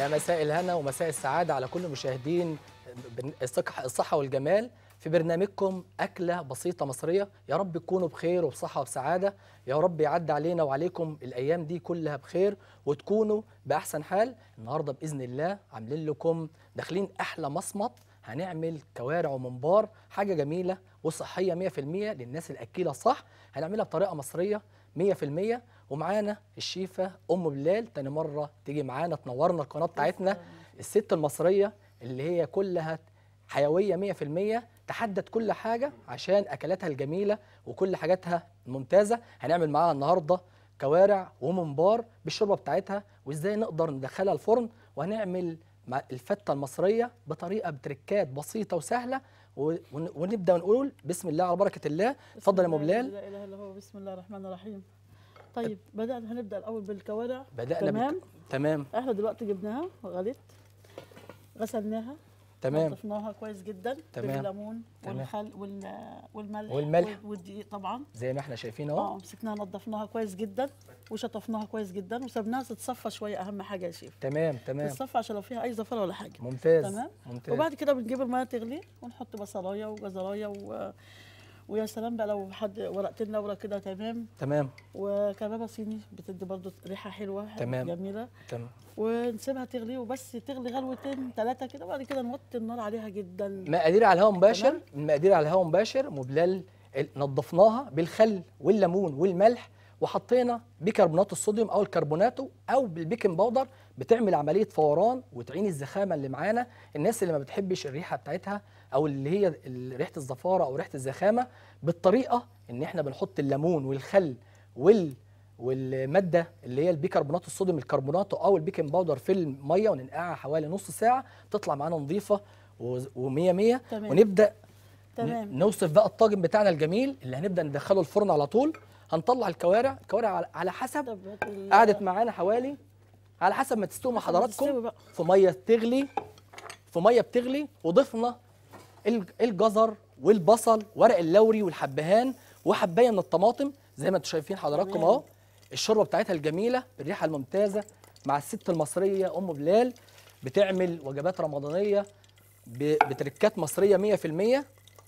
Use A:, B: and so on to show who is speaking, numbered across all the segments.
A: يا مساء الهنا ومساء السعادة على كل مشاهدين الصحة الصحة والجمال في برنامجكم أكلة بسيطة مصرية يا رب تكونوا بخير وبصحة وبسعادة يا رب يعدي علينا وعليكم الأيام دي كلها بخير وتكونوا بأحسن حال النهاردة بإذن الله عاملين لكم داخلين أحلى مصمت هنعمل كوارع وممبار حاجة جميلة وصحية 100% للناس الأكيلة صح هنعملها بطريقة مصرية 100% ومعانا الشيفة أم بلال تاني مرة تيجي معانا تنورنا القناة بتاعتنا الست المصرية اللي هي كلها حيوية 100% تحدد كل حاجة عشان أكلاتها الجميلة وكل حاجاتها ممتازة هنعمل معاها النهاردة كوارع وممبار بالشوربة بتاعتها وإزاي نقدر ندخلها الفرن وهنعمل مع الفتة المصرية بطريقة بتركات بسيطة وسهلة و- ون- ونبدأ نقول بسم الله على بركة الله اتفضل يا ام بلال
B: لا اله الا هو بسم الله الرحمن الرحيم طيب بدأنا هنبدأ الأول بالكوارع
A: بدأنا
B: تمام
A: بك... تمام
B: احنا دلوقتي جبناها غليت غسلناها
A: تمام
B: نظفناها كويس جدا
A: تمام.
B: بالليمون
A: تمام.
B: والخل وال... والملح
A: والملح.
B: وال- والدقيق طبعا
A: زي ما احنا شايفين اهو
B: اه مسكناها نظفناها كويس جدا وشطفناها كويس جدا وسبناها تتصفى شويه اهم حاجه يا شيف
A: تمام تمام
B: تتصفى عشان لو فيها اي زفره ولا حاجه
A: ممتاز
B: تمام.
A: ممتاز
B: وبعد كده بنجيب الميه تغلي ونحط بصلايه وجزرايه و... ويا سلام بقى لو حد ورقتين لورا كده تمام
A: تمام
B: وكبابه صيني بتدي برضو ريحه حلوه
A: تمام.
B: جميله
A: تمام
B: ونسيبها تغلي وبس تغلي غلوتين ثلاثه كده وبعد كده نوطي النار عليها جدا
A: مقادير على الهواء مباشر
B: تمام.
A: المقادير على الهواء مباشر مبلال ال- نضفناها بالخل والليمون والملح وحطينا بيكربونات الصوديوم او الكربوناتو او بالبيكنج باودر بتعمل عمليه فوران وتعين الزخامه اللي معانا الناس اللي ما بتحبش الريحه بتاعتها او اللي هي ال- ريحه الزفاره او ريحه الزخامه بالطريقه ان احنا بنحط الليمون والخل وال والماده اللي هي البيكربونات الصوديوم الكربوناتو او البيكنج باودر في الميه وننقعها حوالي نص ساعه تطلع معانا نظيفه و100 100
B: تمام.
A: ونبدا
B: تمام
A: ن- نوصف بقى الطاجن بتاعنا الجميل اللي هنبدا ندخله الفرن على طول هنطلع الكوارع الكوارع على- على حسب
B: طب هات ال-
A: قعدت معانا حوالي على حسب ما تستوي مع
B: حسب ما تستوي
A: حضراتكم
B: بقى.
A: في ميه تغلي في ميه بتغلي وضفنا الج- الجزر والبصل ورق اللوري والحبهان وحبايه من الطماطم زي ما انتم شايفين حضراتكم
B: تمام.
A: اهو الشوربه بتاعتها الجميله بالريحه الممتازه مع الست المصريه ام بلال بتعمل وجبات رمضانيه ب- بتركات مصريه 100%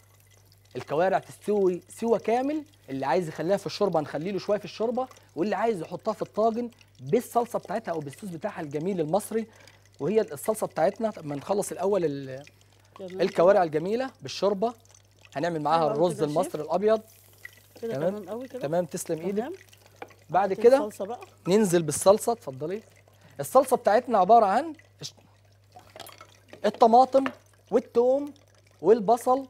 A: الكوارع تستوي سوى كامل اللي عايز يخليها في الشوربه نخلي له شويه في الشوربه واللي عايز يحطها في الطاجن بالصلصه بتاعتها او بالصوص بتاعها الجميل المصري وهي الصلصه بتاعتنا لما نخلص الاول ال-
B: تمام
A: الكوارع الجميله بالشوربه هنعمل معاها
B: حلو أوي
A: الرز
B: كده يا شيف.
A: المصري الابيض
B: كده
A: تمام.
B: تمام قوي كده
A: تمام تسلم ايدك
B: تمام
A: بعد
B: حط
A: كده
B: الصلصه بقى
A: ننزل بالصلصه اتفضلي الصلصه بتاعتنا عباره عن الش- الطماطم والثوم والبصل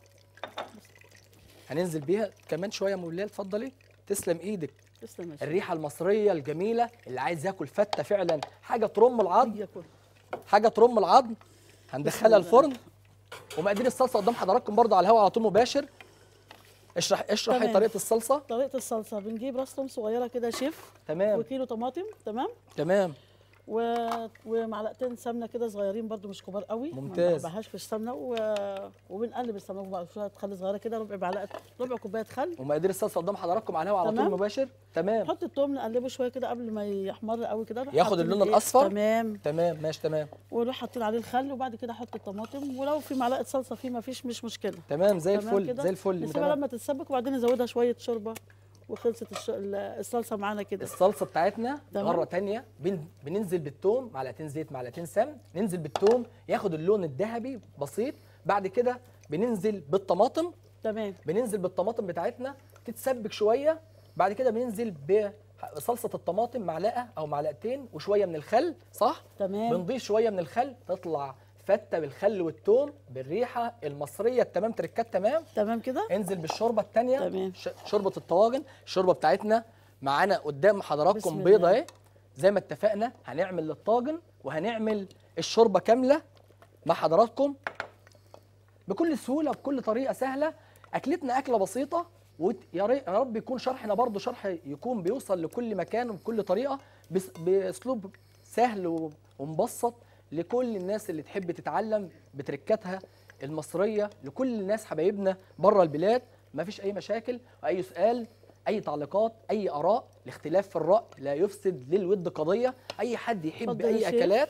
A: هننزل بيها كمان شويه يا ام بلال اتفضلي تسلم ايدك
B: تسلم يا شيف
A: الريحه المصريه الجميله اللي عايز ياكل فته فعلا حاجه ترم العظم
B: يجي ياكل.
A: حاجه ترم العظم هندخلها
B: الله.
A: الفرن ومقادير الصلصه قدام حضراتكم برضو على الهواء على طول مباشر اشرح اشرحي
B: تمام.
A: طريقه الصلصه
B: طريقه الصلصه بنجيب راس توم صغيره كده يا شيف
A: تمام
B: وكيلو طماطم تمام
A: تمام
B: و... ومعلقتين سمنه كده صغيرين برضو مش كبار قوي
A: ممتاز.
B: ما بحبهاش في السمنه و... وبنقلب السمنه وبعد شويه خل صغيره كده ربع معلقه ربع كوبايه خل
A: ومقادير الصلصه قدام حضراتكم على الهواء على طول
B: تمام.
A: مباشر تمام
B: نحط التوم نقلبه شويه كده قبل ما يحمر قوي كده نروح
A: ياخد
B: حاطين
A: اللون
B: الإيه؟
A: الأصفر؟
B: تمام
A: تمام ماشي تمام
B: ونروح حاطين عليه الخل وبعد كده احط الطماطم ولو في معلقه صلصه فيه ما فيش مش مشكله
A: تمام زي
B: تمام
A: الفل
B: كده؟
A: زي الفل
B: نسيبها
A: تمام
B: لما تتسبك وبعدين نزودها شويه شوربه وخلصت الش... ال- الصلصه معانا كده
A: الصلصه بتاعتنا
B: تمام.
A: مره تانية بن... بننزل بالثوم معلقتين زيت معلقتين سمن ننزل بالثوم ياخد اللون الذهبي بسيط بعد كده بننزل بالطماطم
B: تمام
A: بننزل بالطماطم بتاعتنا تتسبك شويه بعد كده بننزل بصلصه الطماطم معلقه او معلقتين وشويه من الخل صح
B: تمام
A: بنضيف شويه من الخل تطلع فته بالخل والثوم بالريحه المصريه التمام تركات تمام
B: تمام كده
A: انزل بالشوربه الثانيه
B: تمام.
A: شوربه الطواجن الشوربه بتاعتنا معانا قدام
B: بسم
A: حضراتكم
B: الله.
A: بيضه اهي زي ما اتفقنا هنعمل للطاجن وهنعمل الشوربه كامله مع حضراتكم بكل سهوله بكل طريقه سهله اكلتنا اكله بسيطه ويا ري- يا رب يكون شرحنا برضو شرح يكون بيوصل لكل مكان وبكل طريقه بس- باسلوب سهل و- ومبسط لكل الناس اللي تحب تتعلم بتركاتها المصريه لكل الناس حبايبنا بره البلاد ما فيش اي مشاكل واي سؤال اي تعليقات اي اراء الاختلاف في الراي لا يفسد للود قضيه اي حد يحب
B: اتفضل يا
A: اي
B: شيخ.
A: اكلات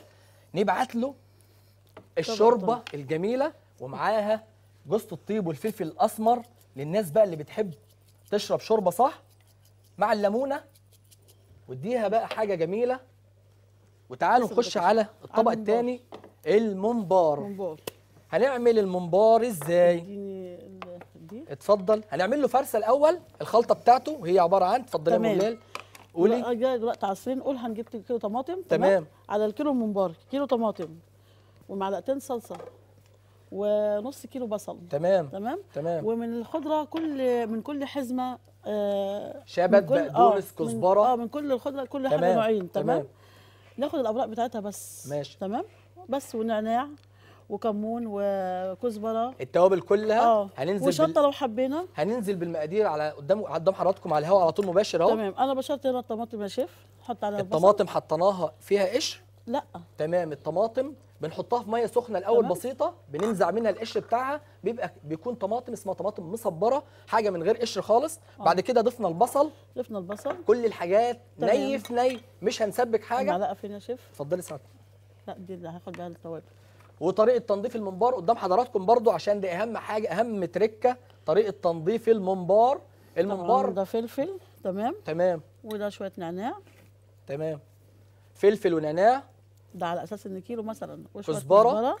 A: نبعت له الشوربه الجميله ومعاها جوز الطيب والفلفل الاسمر للناس بقى اللي بتحب تشرب شوربه صح مع الليمونه واديها بقى حاجه جميله وتعالوا
B: بس
A: نخش
B: بقى.
A: على الطبق
B: الممبار.
A: الثاني الممبار
B: منبار
A: هنعمل الممبار ازاي
B: اديني ال- دي
A: اتفضل هنعمل له فرسه الاول الخلطه بتاعته وهي عباره عن اتفضلي يا ام
B: تمام.
A: بلال قولي
B: لا، جاي دلوقتي عصرين نقول هنجيب كيلو طماطم
A: تمام.
B: على الكيلو منبار كيلو طماطم ومعلقتين صلصه ونص كيلو بصل
A: تمام
B: تمام
A: تمام
B: ومن الخضره كل من كل حزمه آه
A: شبت،
B: من كل-
A: بقدونس،
B: من-
A: كزبرة.
B: اه من كل الخضره كل حاجه
A: تمام،
B: نوعين تمام,
A: تمام.
B: ناخد الاوراق بتاعتها بس
A: ماشي.
B: تمام بس ونعناع وكمون وكزبره
A: التوابل كلها
B: اه
A: هننزل
B: وشطه
A: بال...
B: لو حبينا
A: هننزل بالمقادير على قدام قدام حضراتكم على الهواء على طول مباشر اهو
B: تمام انا بشرت هنا الطماطم يا شيف حط عليها البصل.
A: الطماطم حطيناها فيها قشر
B: لا
A: تمام الطماطم بنحطها في ميه سخنه الاول
B: تمام.
A: بسيطه بننزع منها القشر بتاعها بيبقى بيكون طماطم اسمها طماطم مصبره حاجه من غير قشر خالص بعد كده ضفنا البصل
B: ضفنا البصل
A: كل الحاجات
B: تمام.
A: ني في ني مش هنسبك حاجه
B: المعلقه فين يا شيف
A: اتفضلي سعادتك
B: لا دي اللي هاخد بيها التوابل
A: وطريقه تنظيف الممبار قدام حضراتكم برضو عشان دي اهم حاجه اهم تركه طريقه تنظيف الممبار
B: طبعا
A: الممبار
B: ده فلفل تمام
A: تمام
B: وده شويه نعناع
A: تمام فلفل ونعناع
B: ده على اساس ان كيلو مثلا وشويه
A: كزبرة.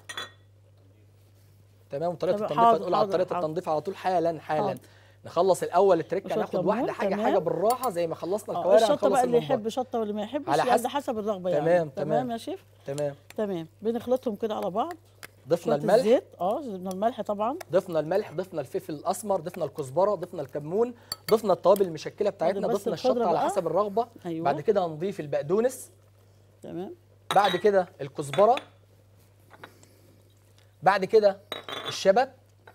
A: تمام وطريقه
B: تمام،
A: التنظيف
B: حاضر،
A: هتقول على
B: حاضر،
A: طريقه
B: حاضر.
A: التنظيف على طول حالا حالا
B: حاضر.
A: نخلص الاول التركه
B: وشوية
A: هناخد
B: كمون،
A: واحده حاجه
B: تمام.
A: حاجه بالراحه زي ما خلصنا
B: آه،
A: الكوارع
B: الشطه
A: هنخلص
B: بقى اللي
A: الممبار
B: يحب شطه واللي ما يحبش
A: على
B: يعني
A: حسب.
B: ده حسب الرغبه
A: تمام،
B: يعني
A: تمام.
B: تمام يا شيف
A: تمام
B: تمام بنخلطهم كده على بعض
A: ضفنا
B: شويه
A: الملح
B: الزيت اه ضفنا الملح طبعا
A: ضفنا الملح ضفنا الفلفل الاسمر ضفنا الكزبره ضفنا الكمون ضفنا التوابل المشكله بتاعتنا
B: بس
A: ضفنا
B: الخضرة
A: الشطه على
B: بقى.
A: حسب الرغبه
B: أيوة.
A: بعد كده هنضيف البقدونس
B: تمام
A: بعد كده الكزبره بعد كده الشبت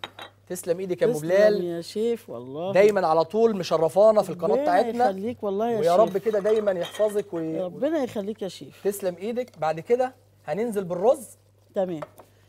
A: تسلم ايدك يا ام
B: تسلم
A: بلال
B: يا شيف والله
A: دايما على طول مشرفانا في القناه
B: ربنا
A: بتاعتنا
B: يخليك والله يا
A: ويا
B: شيف
A: رب كده دايما يحفظك وتسلم
B: ربنا يخليك يا شيف
A: ايدك بعد كده هننزل بالرز
B: تمام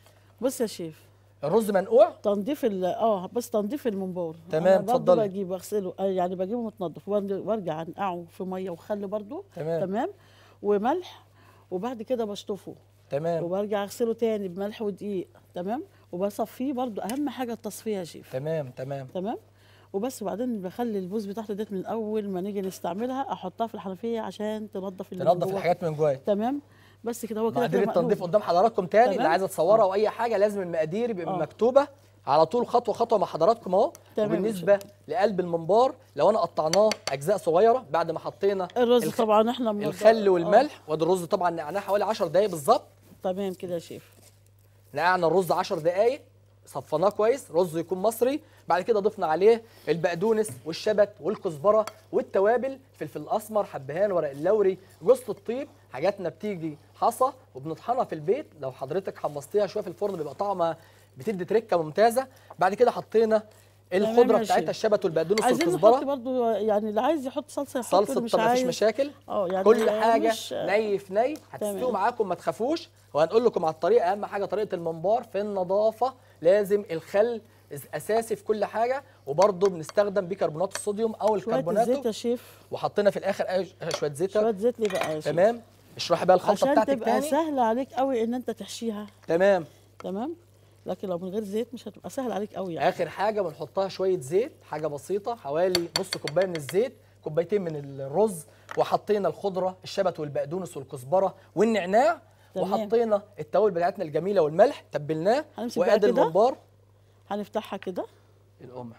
B: بص يا شيف
A: الرز منقوع
B: تنظيف ال اه بس تنظيف المنبار
A: تمام،
B: أنا برضو
A: اتفضلي.
B: بجيب اغسله آه، يعني بجيبه متنضف وارجع وارجع انقعه في ميه وخل برضو
A: تمام.
B: تمام وملح وبعد كده بشطفه
A: تمام
B: وبرجع اغسله تاني بملح ودقيق تمام وبصفيه برضو اهم حاجه التصفيه يا شيف
A: تمام تمام
B: تمام وبس وبعدين بخلي البوز بتاعته ديت من اول ما نيجي نستعملها احطها في الحنفيه عشان تنضف اللي من
A: تنظف
B: جوه.
A: الحاجات من جواها
B: تمام بس كده هو كده
A: مقادير
B: كده
A: التنظيف
B: مقلوب.
A: قدام حضراتكم تاني اللي
B: تمام.
A: عايزه تصورها او اي حاجه لازم المقادير يبقى
B: آه.
A: مكتوبه على طول خطوه خطوه مع حضراتكم اهو
B: تمام.
A: وبالنسبه لقلب الممبار لو انا قطعناه اجزاء صغيره بعد ما حطينا
B: الرز
A: الخ-
B: طبعا احنا منضف-
A: الخل
B: آه.
A: والملح وادي الرز طبعا نقعناه حوالي 10 دقائق بالظبط
B: تمام كده يا شيف
A: نقعنا الرز 10 دقائق صفناه كويس رز يكون مصري بعد كده ضفنا عليه البقدونس والشبت والكزبره والتوابل فلفل اسمر حبهان ورق اللوري جوز الطيب حاجاتنا بتيجي حصى وبنطحنها في البيت لو حضرتك حمصتيها شويه في الفرن بيبقى طعمها بتدي تركه ممتازه بعد كده حطينا الخضره
B: يا
A: بتاعتها
B: شيف.
A: الشبت والبقدونس
B: عايزين نحط
A: والكزبره
B: برضو يعني اللي عايز يحط صلصه يحط
A: صلصه
B: اللي مش
A: طب مفيش
B: عايز
A: مشاكل
B: اه يعني
A: كل حاجه
B: مش
A: ني في ني هتستوي
B: تمام.
A: معاكم ما تخافوش وهنقول لكم على الطريقه اهم حاجه طريقه الممبار في النظافه لازم الخل اساسي في كل حاجه وبرضه بنستخدم بيكربونات الصوديوم او
B: شويه الزيت
A: الكربوناتو
B: يا شيف
A: وحطينا في الاخر أي- شويه زيت
B: شويه زيت ليه بقى يا شيف
A: تمام اشرحي بقى الخلطه
B: عشان
A: بتاعتك
B: تبقى
A: تاني
B: سهله عليك قوي ان انت تحشيها
A: تمام
B: تمام لكن لو من غير زيت مش هتبقى سهل عليك قوي يعني
A: اخر حاجه بنحطها شويه زيت حاجه بسيطه حوالي نص كوبايه من الزيت كوبايتين من الرز وحطينا الخضره الشبت والبقدونس والكزبره والنعناع
B: تمام.
A: وحطينا التوابل بتاعتنا الجميله والملح تبلناه
B: هنمسك بقى
A: وادي
B: كده.
A: الممبار
B: هنفتحها كده
A: القمع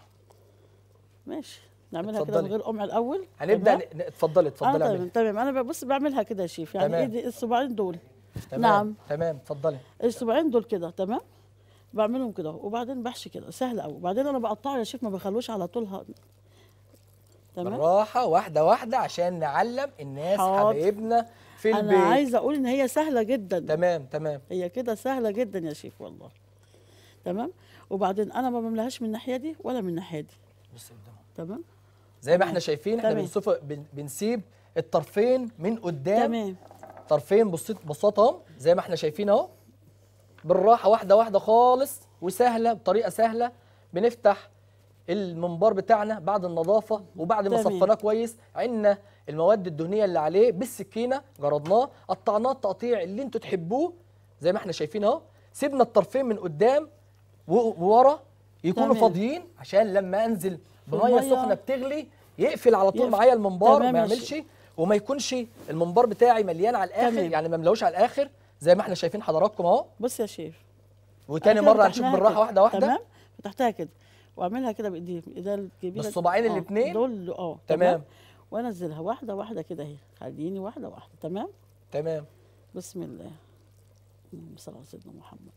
B: ماشي نعملها كده من
A: اتفضلي.
B: غير قمع الاول
A: هنبدا
B: تمام؟
A: ن- ن- اتفضلي اتفضلي
B: انا
A: اعملي.
B: تمام تمام انا بص بعملها كده يا شيف يعني
A: تمام.
B: ايدي الصباعين دول
A: تمام
B: نعم.
A: تمام اتفضلي
B: الصباعين دول كده تمام بعملهم كده وبعدين بحشي كده سهل قوي وبعدين انا بقطعها يا شيف ما بخلوش على طولها تمام
A: بالراحه واحده واحده عشان نعلم الناس
B: حاضر.
A: حبايبنا في
B: انا
A: البيت
B: عايزه اقول ان هي سهله جدا
A: تمام تمام
B: هي كده سهله جدا يا شيف والله تمام وبعدين انا ما بملاهاش من الناحيه دي ولا من الناحيه دي
A: بصي قدامهم.
B: تمام
A: زي ما احنا شايفين احنا
B: تمام.
A: بنصف بن- بنسيب الطرفين من قدام
B: تمام
A: طرفين بصيت بساط اهو زي ما احنا شايفين اهو بالراحه واحده واحده خالص وسهله بطريقه سهله بنفتح المنبار بتاعنا بعد النظافه وبعد ما
B: تمام.
A: صفناه كويس عنا المواد الدهنيه اللي عليه بالسكينه جردناه قطعناه التقطيع اللي انتوا تحبوه زي ما احنا شايفين اهو سيبنا الطرفين من قدام و- وورا يكونوا
B: تمام.
A: فاضيين عشان لما انزل بميه
B: المية-
A: سخنه بتغلي يقفل على طول
B: يقفل.
A: معايا المنبار
B: تمام
A: ما
B: يا
A: يعملش وما يكونش المنبار بتاعي مليان على الاخر
B: تمام.
A: يعني ما مملوش على الاخر زي ما احنا شايفين حضراتكم اهو
B: بص يا شيف
A: وتاني
B: أنا كده
A: مره هنشوف
B: فتحناها
A: بالراحه
B: كده.
A: واحده واحده
B: تمام فتحتها كده واعملها كده بايدي ايديا الكبيره
A: بالصباعين
B: آه،
A: الاتنين؟
B: دول اه
A: تمام.
B: وانزلها واحده واحده كده اهي خليني واحده واحده تمام
A: تمام
B: بسم الله اللهم صل على سيدنا محمد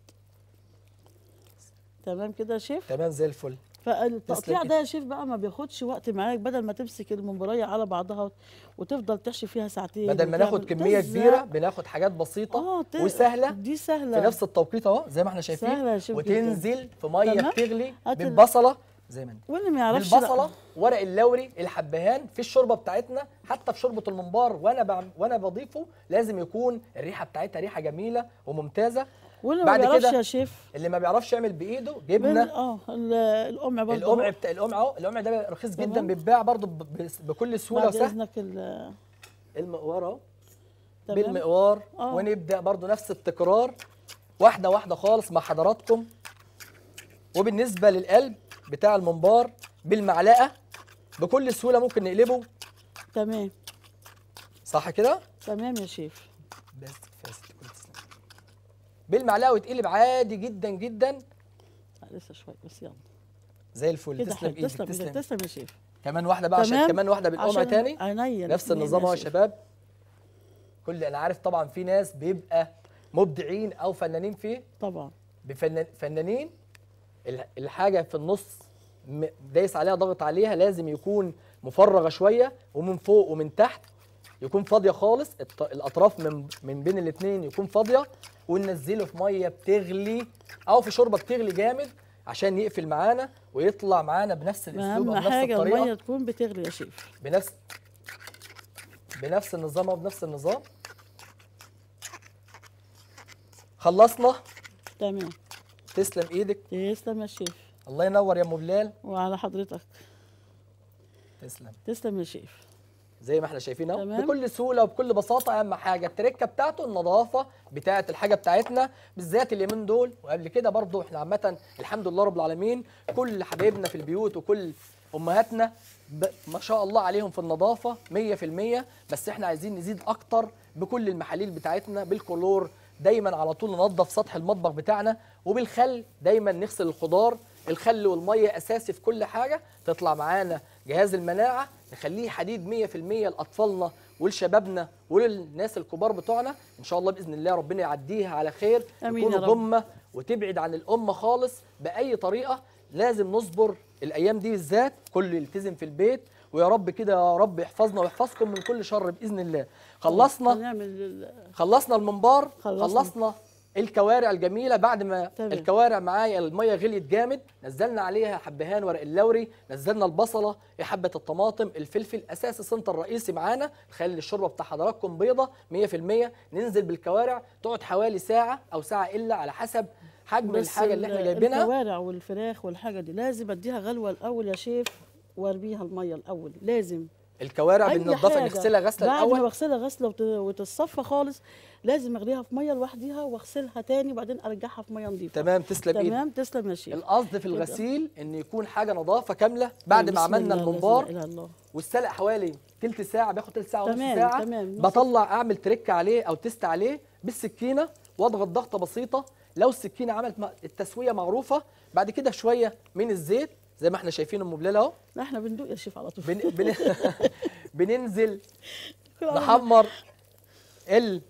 B: تمام كده يا شيف
A: تمام زي الفل
B: فالتقطيع
A: تسلم
B: ده يا شيف بقى ما بياخدش وقت معاك بدل ما تمسك الممبرايه على بعضها وتفضل تحشي فيها ساعتين
A: بدل ما ناخد
B: وتعمل-
A: كميه
B: تزهق.
A: كبيره بناخد حاجات بسيطه
B: اه ت-
A: وسهله
B: دي سهله
A: في نفس التوقيت اهو زي ما احنا شايفين
B: سهلة يا شيف جداً.
A: وتنزل في ميه
B: تمام.
A: بتغلي
B: هات ال-
A: بالبصله زي ما انت
B: واللي ما يعرفش لا.
A: بالبصله ورق اللوري الحبهان في الشوربه بتاعتنا حتى في شوربه الممبار وانا بعم وانا بضيفه لازم يكون الريحه بتاعتها ريحه جميله وممتازه
B: واللي ما
A: بعد
B: بيعرفش
A: كده
B: يا شيف
A: اللي ما بيعرفش يعمل بايده
B: بال-
A: جبنه
B: اه ال- القمع برضه
A: القمع
B: أهو.
A: بتاع القمع اهو القمع ده رخيص جدا
B: تمام.
A: بيتباع برضه ب- ب- بكل سهوله
B: بعد
A: وسهل
B: اذنك ال-
A: المقوار اهو
B: تمام
A: بالمقوار
B: آه.
A: ونبدا برضو نفس التكرار واحده واحده خالص مع حضراتكم وبالنسبه للقلب بتاع الممبار بالمعلقه بكل سهوله ممكن نقلبه
B: تمام
A: صح كده
B: تمام يا شيف
A: بس كفايه يا ست الكل، تسلم. بالمعلقه ويتقلب عادي جدا جدا
B: لا، لسه شويه بس يلا
A: زي الفل
B: كده
A: تسلم
B: حلو
A: ايدك
B: تسلم
A: تسلم,
B: تسلم تسلم يا شيف
A: كمان واحده بقى عشان
B: تمام.
A: كمان واحده بالقمع
B: عشان
A: تاني
B: عينيا
A: نفس
B: الاتنين
A: النظام اهو يا
B: شيف.
A: شباب كل انا عارف طبعا في ناس بيبقى مبدعين او فنانين فيه
B: طبعا
A: بفنان فنانين ال- الحاجه في النص م- دايس عليها ضغط عليها لازم يكون مفرغه شويه ومن فوق ومن تحت يكون فاضيه خالص الط- الاطراف من من بين الاثنين يكون فاضيه وننزله في ميه بتغلي او في شوربه بتغلي جامد عشان يقفل معانا ويطلع معانا بنفس الاسلوب
B: اهم
A: او بنفس
B: حاجه الميه
A: الطريقه
B: تكون بتغلي يا شيف
A: بنفس بنفس النظام او بنفس النظام خلصنا
B: تمام
A: تسلم ايدك
B: تسلم يا شيف
A: الله ينور يا ام بلال
B: وعلى حضرتك
A: تسلم
B: تسلم يا شيف
A: زي ما احنا شايفين اهو
B: تمام.
A: بكل سهوله وبكل بساطه اهم حاجه التركه بتاعته النظافه بتاعه الحاجه بتاعتنا بالذات اليومين دول وقبل كده برضو احنا عامه الحمد لله رب العالمين كل حبايبنا في البيوت وكل امهاتنا ب... ما شاء الله عليهم في النظافه 100% بس احنا عايزين نزيد اكتر بكل المحاليل بتاعتنا بالكلور دايما على طول ننظف سطح المطبخ بتاعنا وبالخل دايما نغسل الخضار الخل والميه اساسي في كل حاجه تطلع معانا جهاز المناعه نخليه حديد 100% لاطفالنا ولشبابنا وللناس الكبار بتوعنا ان شاء الله باذن الله ربنا يعديها على خير
B: آمين
A: يكونوا
B: يا رب.
A: ضمه وتبعد عن الامه خالص باي طريقه لازم نصبر الايام دي بالذات كله يلتزم في البيت ويا رب كده يا رب يحفظنا ويحفظكم من كل شر باذن الله خلصنا
B: هنعمل ال-
A: خلصنا الممبار
B: خلصنا.
A: خلصنا الكوارع الجميله بعد ما
B: تمام.
A: الكوارع معايا الميه غليت جامد نزلنا عليها حبهان ورق اللوري نزلنا البصله حبه الطماطم الفلفل اساس الصنط الرئيسي معانا نخلي الشوربه بتاع حضراتكم بيضه 100% ننزل بالكوارع تقعد حوالي ساعه او ساعه الا على حسب حجم
B: بس
A: الحاجه اللي احنا
B: ال-
A: جايبينها
B: الكوارع والفراخ والحاجه دي لازم اديها غلوه الاول يا شيف وارميها الميه الاول لازم
A: الكوارع
B: أي
A: بننضفها
B: حاجة.
A: نغسلها غسله
B: بعد ما
A: الاول
B: بغسلها غسله وت- وتتصفى خالص لازم اغليها في ميه لوحديها واغسلها تاني وبعدين ارجعها في ميه نظيفه
A: تمام تسلم ايدك
B: تمام تسلم يا شيف
A: القصد في الغسيل ان يكون حاجه نظافه كامله بعد ما
B: بسم
A: عملنا
B: الله، لا
A: الممبار
B: اله الا الله
A: والسلق حوالي تلت ساعه بياخد تلت ساعه ونص
B: تمام،
A: ساعه
B: تمام، نص
A: بطلع اعمل تريك عليه او تيست عليه بالسكينه واضغط ضغطه بسيطه لو السكينه عملت م- التسويه معروفه بعد كده شويه من الزيت زي ما احنا شايفين ام بلال اهو
B: لا احنا بندوق يا شيف على طول
A: بن... بن... بننزل نحمر ال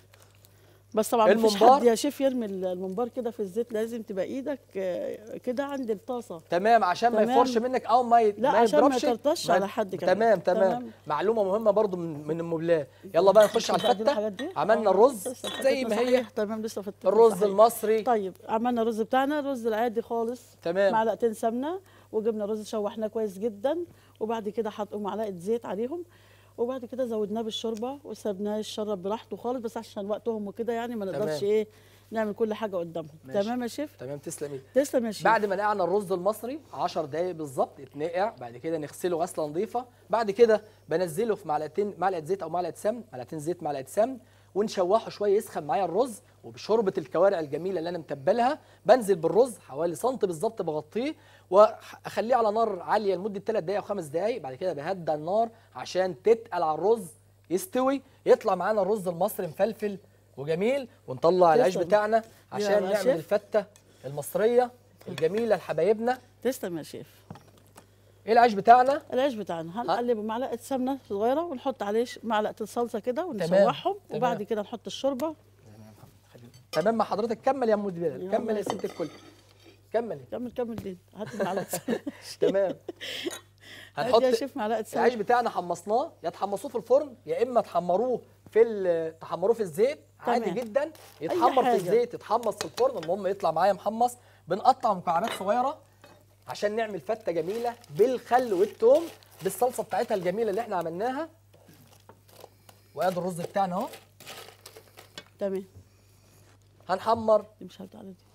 B: بس طبعا مفيش
A: الممبار.
B: حد يا شيف يرمي الممبار كده في الزيت لازم تبقى ايدك آه، كده عند الطاسه
A: تمام عشان ما
B: تمام.
A: يفرش منك او ما ي...
B: لا،
A: ما
B: عشان ما
A: يضربش
B: يطرطش
A: ما-
B: على حد كمان.
A: تمام تمام
B: تمام.
A: معلومه مهمه برضو من من ام بلال يلا بقى نخش على
B: شوف بعدين
A: الفته
B: الحاجات دي.
A: عملنا
B: آه،
A: الرز
B: لسه
A: زي
B: فتتنا
A: ما هي
B: صحيح. تمام لسه فتتنا
A: الرز
B: صحيح.
A: المصري
B: طيب عملنا الرز بتاعنا الرز العادي خالص
A: تمام
B: معلقتين سمنه وجبنا رز شوحناه كويس جدا وبعد كده حطوا معلقه زيت عليهم وبعد كده زودناه بالشوربه وسبناه يشرب براحته خالص بس عشان وقتهم وكده يعني ما نقدرش
A: تمام.
B: ايه نعمل كل حاجه قدامهم
A: ماشي.
B: تمام يا شيف
A: تمام تسلمي
B: تسلم يا شيف
A: بعد ما نقعنا الرز المصري 10 دقايق بالظبط يتنقع بعد كده نغسله غسله نظيفه بعد كده بنزله في معلقتين معلقه زيت او معلقه سمن معلقتين زيت معلقه سمن ونشوحه شويه يسخن معايا الرز وبشوربه الكوارع الجميله اللي انا متبلها بنزل بالرز حوالي سنتي بالظبط بغطيه واخليه على نار عاليه لمده 3 دقائق او 5 دقائق بعد كده بهدى النار عشان تتقل على الرز يستوي يطلع معانا الرز المصري مفلفل وجميل ونطلع العيش
B: تسلم.
A: بتاعنا
B: يا
A: عشان نعمل
B: شيف.
A: الفته المصريه الجميله لحبايبنا
B: تسلم يا شيف
A: ايه العيش بتاعنا
B: العيش بتاعنا هنقلب معلقه سمنه صغيره ونحط عليه ش- معلقه الصلصه كده
A: تمام.
B: ونشوحهم
A: تمام.
B: وبعد كده نحط الشوربه
A: تمام مع حضرتك كمل يا ام بلال
B: يلا
A: كمل يا
B: يا
A: ست الكل كمل
B: كمل كمل دي هات معلقه سمنه
A: تمام
B: هات
A: هنحط
B: يا شيف معلقه
A: العيش
B: سمنه
A: بتاعنا حمصناه يا تحمصوه في الفرن يا اما تحمروه في ال- تحمروه في الزيت عادي
B: تمام.
A: جدا يتحمر في
B: حاجة.
A: الزيت يتحمص في الفرن المهم يطلع معايا محمص بنقطع مكعبات صغيره عشان نعمل فته جميله بالخل والثوم بالصلصه بتاعتها الجميله اللي احنا عملناها وادي الرز بتاعنا اهو
B: تمام
A: هنحمر
B: دي مش هبدا على دي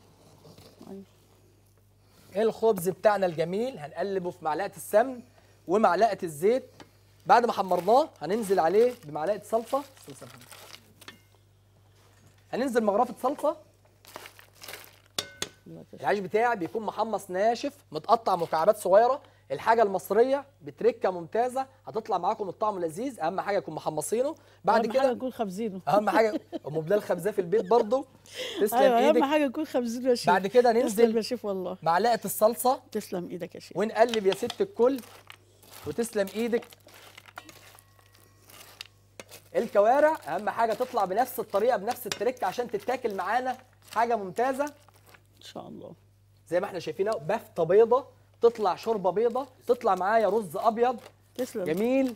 B: أيوة.
A: الخبز بتاعنا الجميل هنقلبه في معلقه السمن ومعلقه الزيت بعد ما حمرناه هننزل عليه بمعلقه صلصه صلصة محمد. هننزل مغرفه صلصه
B: دلوقتي يا
A: العيش بتاعي بيكون محمص ناشف متقطع مكعبات صغيره الحاجه المصريه بتركه ممتازه هتطلع معاكم الطعم لذيذ اهم حاجه يكون محمصينه بعد
B: أهم حاجه
A: كده
B: نكون خابزينه
A: اهم حاجه ام بلال خبزاه في البيت برضه تسلم
B: ايوه اهم
A: ايدك
B: حاجه نكون خابزينه يا شيف
A: بعد كده
B: تسلم
A: ننزل
B: يا شيف والله
A: معلقه الصلصه
B: تسلم ايدك يا شيف
A: ونقلب يا ست الكل وتسلم ايدك الكوارع اهم حاجه تطلع بنفس الطريقه بنفس التريك عشان تتاكل معانا حاجه ممتازه
B: ان شاء الله
A: زي ما احنا شايفين اهو بفته بيضه تطلع شوربه بيضه تطلع معايا رز ابيض
B: تسلم
A: جميل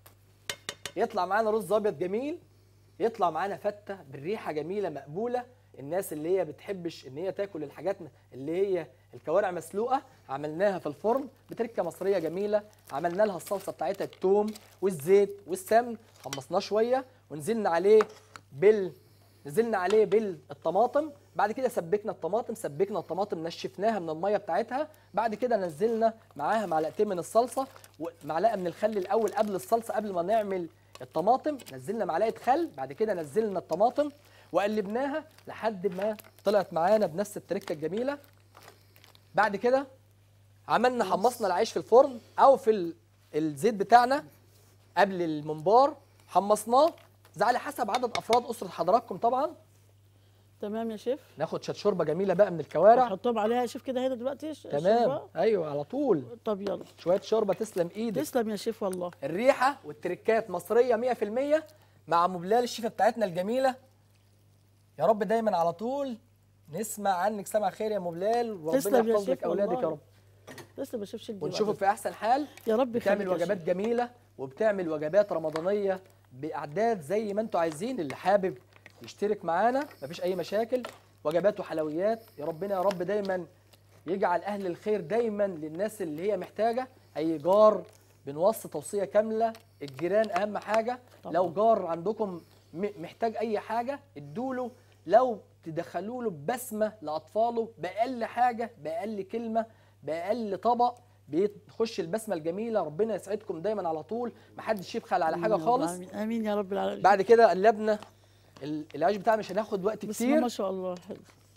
A: يطلع معانا رز ابيض جميل يطلع معانا فته بالريحه جميله مقبوله الناس اللي هي بتحبش ان هي تاكل الحاجات اللي هي الكوارع مسلوقه عملناها في الفرن بتركه مصريه جميله عملنا لها الصلصه بتاعتها التوم والزيت والسمن حمصناه شويه ونزلنا عليه بال نزلنا عليه بالطماطم بعد كده سبكنا الطماطم سبكنا الطماطم نشفناها من الميه بتاعتها بعد كده نزلنا معاها معلقتين من الصلصه ومعلقه من الخل الاول قبل الصلصه قبل ما نعمل الطماطم نزلنا معلقه خل بعد كده نزلنا الطماطم وقلبناها لحد ما طلعت معانا بنفس التركه الجميله بعد كده عملنا حمصنا العيش في الفرن او في ال- الزيت بتاعنا قبل المنبار حمصناه زي على حسب عدد افراد اسره حضراتكم طبعا
B: تمام يا شيف
A: ناخد شات شوربه جميله بقى من الكوارع
B: نحطهم عليها يا شيف كده هنا دلوقتي ش-
A: تمام
B: الشوربة.
A: ايوه على طول
B: طب يلا
A: شويه شوربه تسلم ايدك
B: تسلم يا شيف والله
A: الريحه والتركات مصريه 100% مع ام بلال الشيفه بتاعتنا الجميله يا رب دايما على طول نسمع عنك سمع خير يا ام بلال وربنا
B: تسلم يا
A: يحفظ لك
B: شيف
A: اولادك يا
B: والله.
A: رب
B: تسلم يا شيف شدي
A: ونشوفك
B: بعدين.
A: في احسن حال
B: يا رب
A: بتعمل
B: يخليك يا
A: وجبات
B: شيف.
A: جميله وبتعمل وجبات رمضانيه باعداد زي ما انتوا عايزين اللي حابب يشترك معانا مفيش اي مشاكل وجبات وحلويات يا ربنا يا رب دايما يجعل اهل الخير دايما للناس اللي هي محتاجه اي جار بنوصي توصيه كامله الجيران اهم حاجه
B: طبعاً.
A: لو جار عندكم م- محتاج اي حاجه ادوله لو تدخلوا له بسمه لاطفاله باقل حاجه باقل كلمه باقل طبق بيخش البسمه الجميله ربنا يسعدكم دايما على طول محدش يبخل على حاجه
B: آمين يا رب
A: خالص
B: العالمين. امين يا رب العالمين
A: بعد كده قلبنا ال- العيش بتاعنا مش هناخد وقت
B: بسم الله ما
A: كتير
B: شاء الله حلو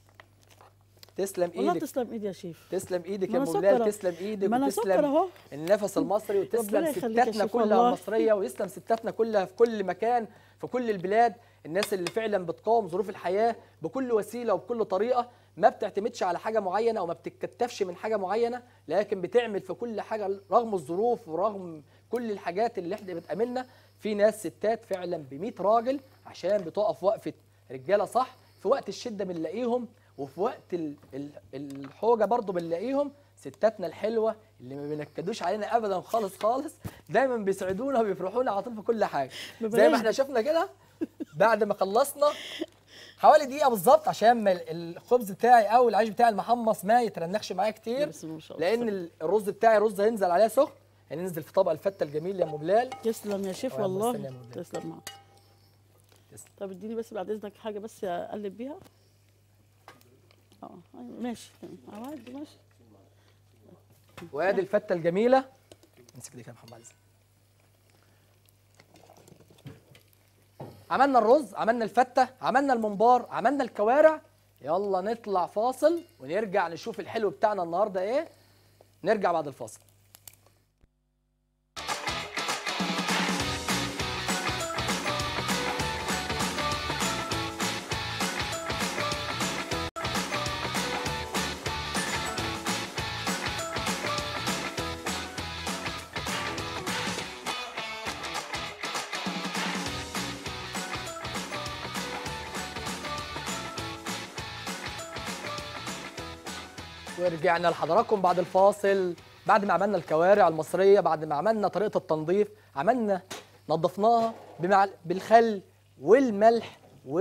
A: تسلم
B: والله
A: ايدك
B: تسلم ايدي يا شيف
A: تسلم ايدك
B: ما
A: يا
B: أنا
A: ام بلال
B: سكر أهو.
A: تسلم ايدك
B: ما انا سكر
A: وتسلم
B: اهو
A: النفس المصري وتسلم
B: ربنا يخليك يا
A: ستاتنا
B: شيف
A: كلها
B: والله.
A: المصريه ويسلم ستاتنا كلها في كل مكان في كل البلاد الناس اللي فعلا بتقاوم ظروف الحياه بكل وسيله وبكل طريقه ما بتعتمدش على حاجه معينه او ما بتتكتفش من حاجه معينه لكن بتعمل في كل حاجه رغم الظروف ورغم كل الحاجات اللي احنا بتقابلنا في ناس ستات فعلا ب 100 راجل عشان بتقف وقفه رجاله صح في وقت الشده بنلاقيهم وفي وقت ال- ال- الحوجه برضو بنلاقيهم ستاتنا الحلوه اللي ما بينكدوش علينا ابدا خالص خالص دايما بيسعدونا وبيفرحونا على طول في كل حاجه زي ما
B: ببلاش.
A: احنا شفنا كده بعد ما خلصنا حوالي دقيقه بالظبط عشان ما ال- الخبز بتاعي او العيش بتاعي المحمص ما يترنخش معايا كتير
B: بسم الله ما شاء الله.
A: لان ال- الرز بتاعي رز هينزل عليها سخن هننزل في طبق الفته الجميل يا ام بلال
B: تسلم يا شيف
A: الله يستنى يا
B: والله
A: مدير.
B: تسلم معاك
A: تسلم.
B: طب اديني بس بعد اذنك حاجه بس اقلب بيها اه أيوة، ماشي تمام عادي ماشي
A: وادي الفته الجميله امسك دي كده يا محمد عايز عملنا الرز عملنا الفته عملنا الممبار عملنا الكوارع يلا نطلع فاصل ونرجع نشوف الحلو بتاعنا النهارده ايه نرجع بعد الفاصل ورجعنا لحضراتكم بعد الفاصل بعد ما عملنا الكوارع المصريه بعد ما عملنا طريقه التنظيف عملنا نظفناها بمع... بالخل والملح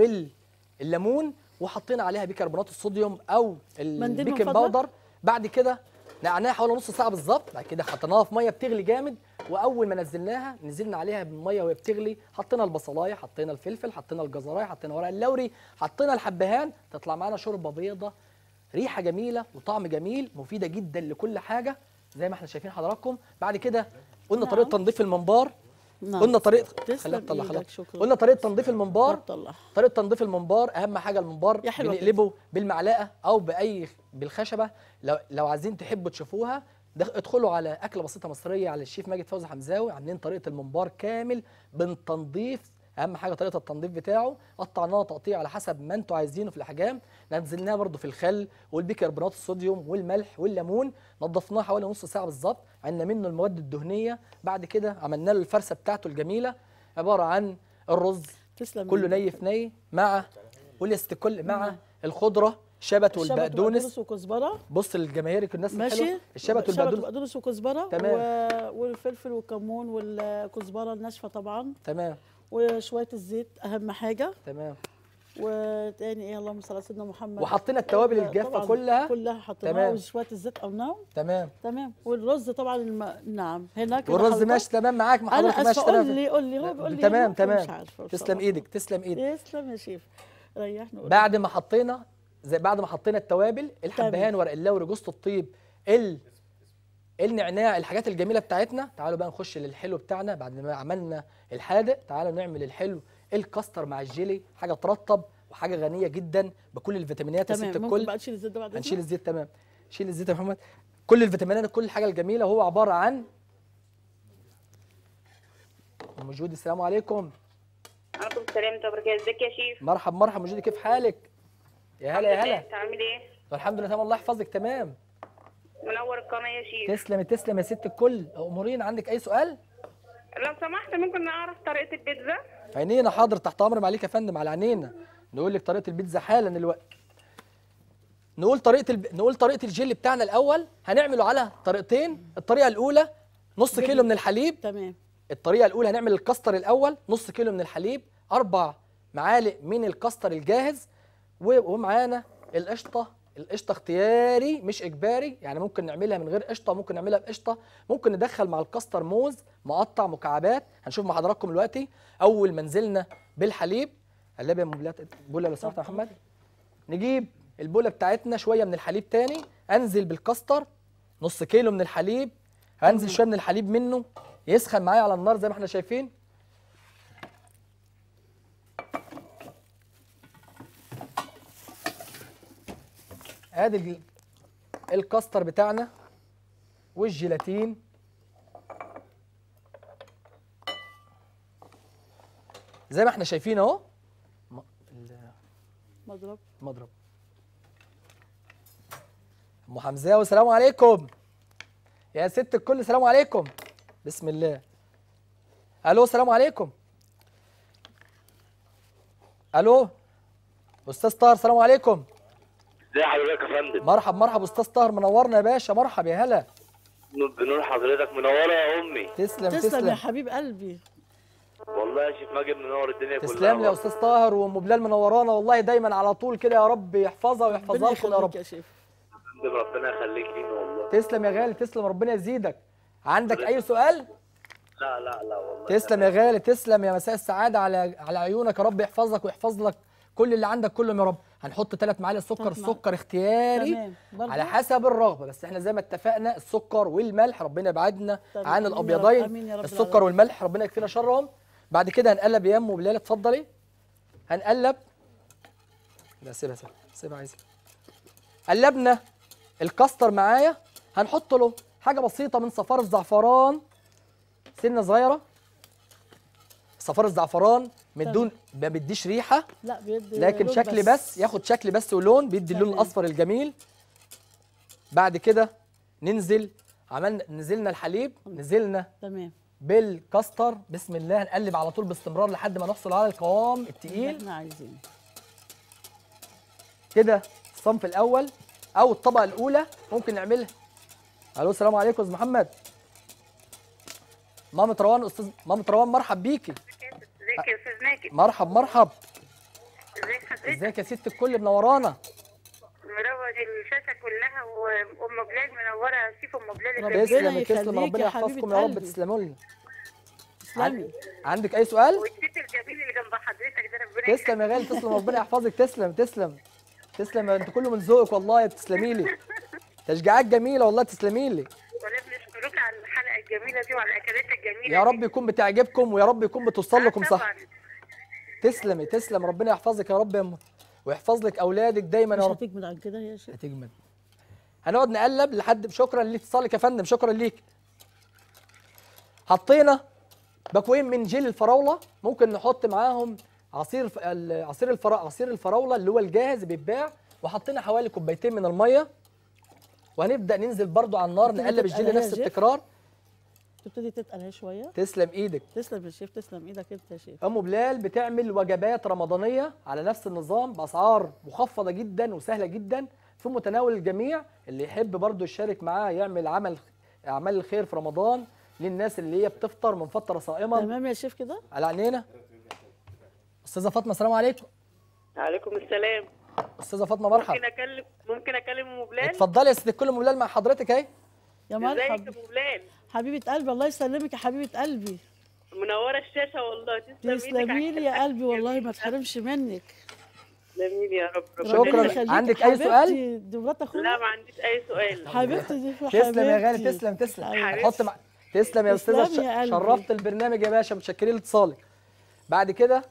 A: والليمون وحطينا عليها بيكربونات الصوديوم او
B: منديل من
A: البيكنج
B: فضلك.
A: باودر بعد كده نقعناها حوالي نص ساعه بالظبط بعد كده حطيناها في ميه بتغلي جامد واول ما نزلناها نزلنا عليها بالميه وهي بتغلي حطينا البصلايه حطينا الفلفل حطينا الجزرايه حطينا ورق اللوري حطينا الحبهان تطلع معانا شوربه بيضه ريحه جميله وطعم جميل مفيده جدا لكل حاجه زي ما احنا شايفين حضراتكم بعد كده قلنا
B: نعم.
A: طريقه تنظيف المنبار
B: نعم
A: قلنا طريقه
B: تسلم
A: خلينا نطلع
B: إيدك،
A: خلاص.
B: شكراً.
A: قلنا طريقه تنظيف المنبار
B: طلع
A: طريقه تنظيف الممبار اهم حاجه الممبار
B: يا حلوة
A: بنقلبه بالمعلقه او باي بالخشبه لو لو عايزين تحبوا تشوفوها ده ادخلوا على اكله بسيطه مصريه على الشيف ماجد فوزي حمزاوي عاملين طريقه الممبار كامل بالتنظيف اهم حاجه طريقه التنظيف بتاعه قطعناه تقطيع على حسب ما انتوا عايزينه في الاحجام نزلناه برده في الخل والبيكربونات الصوديوم والملح والليمون نضفناه حوالي نص ساعه بالظبط عنا منه المواد الدهنيه بعد كده عملنا له الفرسه بتاعته الجميله عباره عن الرز
B: تسلم
A: كله
B: إيدك.
A: ني في ني مع قول يا ست الكل مع
B: نعم.
A: الخضره شبت
B: الشبت
A: والبقدونس
B: وكزبره
A: بص للجماهير الناس
B: ماشي
A: الحلوه الشبت والبقدونس
B: والبقدونس وكزبره
A: تمام.
B: و... والفلفل والكمون والكزبره الناشفه طبعا
A: تمام
B: وشويه الزيت اهم حاجه
A: تمام
B: وتاني ايه اللهم صل على سيدنا محمد
A: وحطينا التوابل
B: طبعاً
A: الجافه كلها
B: كلها حطيناها
A: تمام.
B: وشويه الزيت قلناهم
A: تمام
B: تمام والرز طبعا الم... نعم هناك
A: والرز
B: الخلطة.
A: ماشي تمام معاك مع
B: انا
A: حضرتك ماشي
B: اسفه قول
A: تمام
B: لي قول لي هو بيقول لي
A: تمام
B: هناك ومش
A: تمام
B: عارفة
A: تسلم
B: بصراحة.
A: ايدك تسلم ايدك
B: تسلم يا شيف ريحنا قول.
A: بعد ما حطينا زي بعد ما حطينا التوابل الحبهان ورق اللوري جوز الطيب ال النعناع الحاجات الجميله بتاعتنا تعالوا بقى نخش للحلو بتاعنا بعد ما عملنا الحادق تعالوا نعمل الحلو الكاستر مع الجيلي حاجه ترطب وحاجه غنيه جدا بكل الفيتامينات يا ست
B: تمام ممكن
A: الكل
B: بقى تشيل الزيت ده بعد
A: هنشيل
B: إذنك؟
A: الزيت تمام شيل الزيت يا محمد كل الفيتامينات كل الحاجه الجميله وهو عباره عن ام جودي السلام عليكم
C: عليكم السلام ورحمة الله وبركاته ازيك يا شيف
A: مرحب مرحب ام جودي كيف حالك يا هلا يا هلا
C: انت عامل ايه
A: الحمد لله تمام الله يحفظك تمام
C: منور القناة يا شيف
A: تسلم تسلم يا ست الكل امورين عندك اي سؤال
C: لو سمحت ممكن نعرف طريقة البيتزا
A: عينينا حاضر تحت امر معاليك يا فندم على عينينا نقول لك طريقه البيتزا حالا دلوقتي نقول طريقه الب... نقول طريقه الجيلي بتاعنا الاول هنعمله على طريقتين الطريقه الاولى نص كيلو من الحليب
B: تمام
A: الطريقه الاولى هنعمل الكاستر الاول نص كيلو من الحليب اربع معالق من الكاستر الجاهز و- ومعانا القشطه القشطه اختياري مش اجباري يعني ممكن نعملها من غير قشطه ممكن نعملها بقشطه ممكن ندخل مع الكاستر موز مقطع مكعبات هنشوف مع حضراتكم دلوقتي اول ما نزلنا بالحليب قلب يا موبلات بوله لو سمحت يا محمد نجيب البوله بتاعتنا شويه من الحليب تاني انزل بالكاستر نص كيلو من الحليب هنزل شويه من الحليب منه يسخن معايا على النار زي ما احنا شايفين ادي الج- الكاستر بتاعنا والجيلاتين زي ما احنا شايفين اهو م- ال-
B: مضرب
A: مضرب ام حمزاوي السلام عليكم يا ست الكل السلام عليكم بسم الله الو السلام عليكم الو استاذ طاهر السلام عليكم
D: ازي حضرتك يا فندم
A: مرحب مرحب استاذ طاهر منورنا يا باشا مرحب يا هلا
D: بنور حضرتك منوره يا امي
A: تسلم
B: تسلم يا
A: تسلم
B: حبيب قلبي
D: والله يا شيف ماجد منور الدنيا كلها
A: تسلم لي يا استاذ طاهر وام بلال منورانا والله دايما على طول كده يا رب يحفظها ويحفظها
B: ربنا
A: لكم يا رب
B: يخليك يا شيف
D: فندم ربنا يخليك لينا والله
A: تسلم يا غالي تسلم ربنا يزيدك عندك اي سؤال
D: لا لا لا والله
A: تسلم يا غالي تسلم يا مساء السعاده على على عيونك يا رب يحفظك ويحفظ لك كل اللي عندك كلهم يا رب هنحط ثلاث معالق سكر
B: تلات معالق.
A: السكر اختياري
B: تمام برضه؟
A: على حسب الرغبه بس احنا زي ما اتفقنا السكر والملح ربنا يبعدنا
B: تمام.
A: عن
B: آمين يا رب.
A: الابيضين
B: آمين يا رب
A: السكر
B: العالمين.
A: والملح ربنا يكفينا شرهم بعد كده هنقلب يا ام بلال اتفضلي هنقلب لا سيبها سيبها سيبها عايزة قلبنا الكاستر معايا هنحط له حاجة بسيطة من صفار الزعفران سنة صغيرة صفار الزعفران من دون ما بيديش ريحة
B: لا بيدي
A: لكن
B: لون
A: شكل بس ياخد شكل بس ولون بيدي اللون
B: تمام.
A: الاصفر الجميل بعد كده ننزل عملنا نزلنا الحليب نزلنا
B: تمام
A: بالكاستر بسم الله نقلب على طول باستمرار لحد ما نحصل على القوام
B: اللي
A: التقيل
B: احنا عايزينه
A: كده الصنف الاول او الطبقه الاولى ممكن نعملها الو السلام عليكم يا استاذ محمد مامة روان استاذ مامة روان مرحب بيكي
C: ازيك يا استاذ ماجد
A: مرحب مرحب
C: ازيك حضرتك
A: ازيك يا ست الكل منورانا
C: مروج الشاشه كلها وام بلال منوره شيف ام بلال
B: ربنا
A: تسلم تسلم
B: يخليك
A: ربنا
B: يا
A: يحفظكم
B: حبيبة
A: يا رب
B: قلبي.
A: تسلموا لي
B: تسلمي
A: عندك اي سؤال
C: والست الجميل اللي جنب حضرتك ده ربنا
A: تسلم يا غالي تسلم ربنا يحفظك تسلم تسلم تسلم انت كله من ذوقك والله تسلمي لي تشجيعات جميله والله تسلمي لي
C: ولا بنشكرك على الحلقه الجميله دي وعلى الاكلات الجميله
A: يا
C: دي.
A: رب يكون بتعجبكم ويا رب يكون بتوصل لكم
C: آه
A: صح
C: طبعاً.
A: تسلمي تسلم ربنا يحفظك يا رب يا ام ويحفظ لك اولادك دايما
B: مش
A: يا رب
B: هتجمد عن كده يا شيخ
A: هتجمد هنقعد نقلب لحد شكرا لاتصالك يا فندم شكرا ليك حطينا باكوين من جيل الفراوله ممكن نحط معاهم عصير ف- ال- عصير الفرا عصير الفراوله اللي هو الجاهز بيتباع وحطينا حوالي كوبايتين من الميه وهنبدا ننزل برضو على النار
B: تبتدي
A: نقلب الجيل
B: تتقلها
A: نفس
B: يا شيف؟
A: التكرار
B: تبتدي تتقلها شويه
A: تسلم ايدك
B: تسلم يا شيف تسلم ايدك انت يا شيف
A: ام بلال بتعمل وجبات رمضانيه على نفس النظام باسعار مخفضه جدا وسهله جدا في متناول الجميع اللي يحب برضه يشارك معاه يعمل عمل اعمال الخير في رمضان للناس اللي هي بتفطر من فتره صائمه
B: تمام يا شيف كده
A: على عينينا استاذه فاطمه السلام عليكم
C: عليكم السلام
A: استاذه فاطمه مرحبا
C: ممكن اكلم ممكن اكلم ام بلال
A: اتفضلي يا ست الكل ام بلال مع حضرتك اهي
B: يا
C: ازيك يا
B: مرحب
C: ام بلال
B: حبيبه قلبي الله يسلمك يا حبيبه قلبي
C: منوره الشاشه والله تسلم ايدك
B: تسلمي لي يا قلبي والله ما تحرمش منك
C: تسلمي لي يا رب
A: شكراً.
B: ربنا يخليك.
A: عندك أي سؤال؟
B: حبيبتي دي مرات
C: لا
B: اخويا
C: ما عنديش اي سؤال
B: حبيبتي دي
A: تسلم يا غالي
B: حبيبتي.
A: تسلم تسلم
B: حبيبتي.
A: حط مع... تسلم يا استاذه
B: تسلم يا
A: ش-
B: قلبي.
A: شرفت البرنامج يا باشا متشكرين لاتصالك بعد كده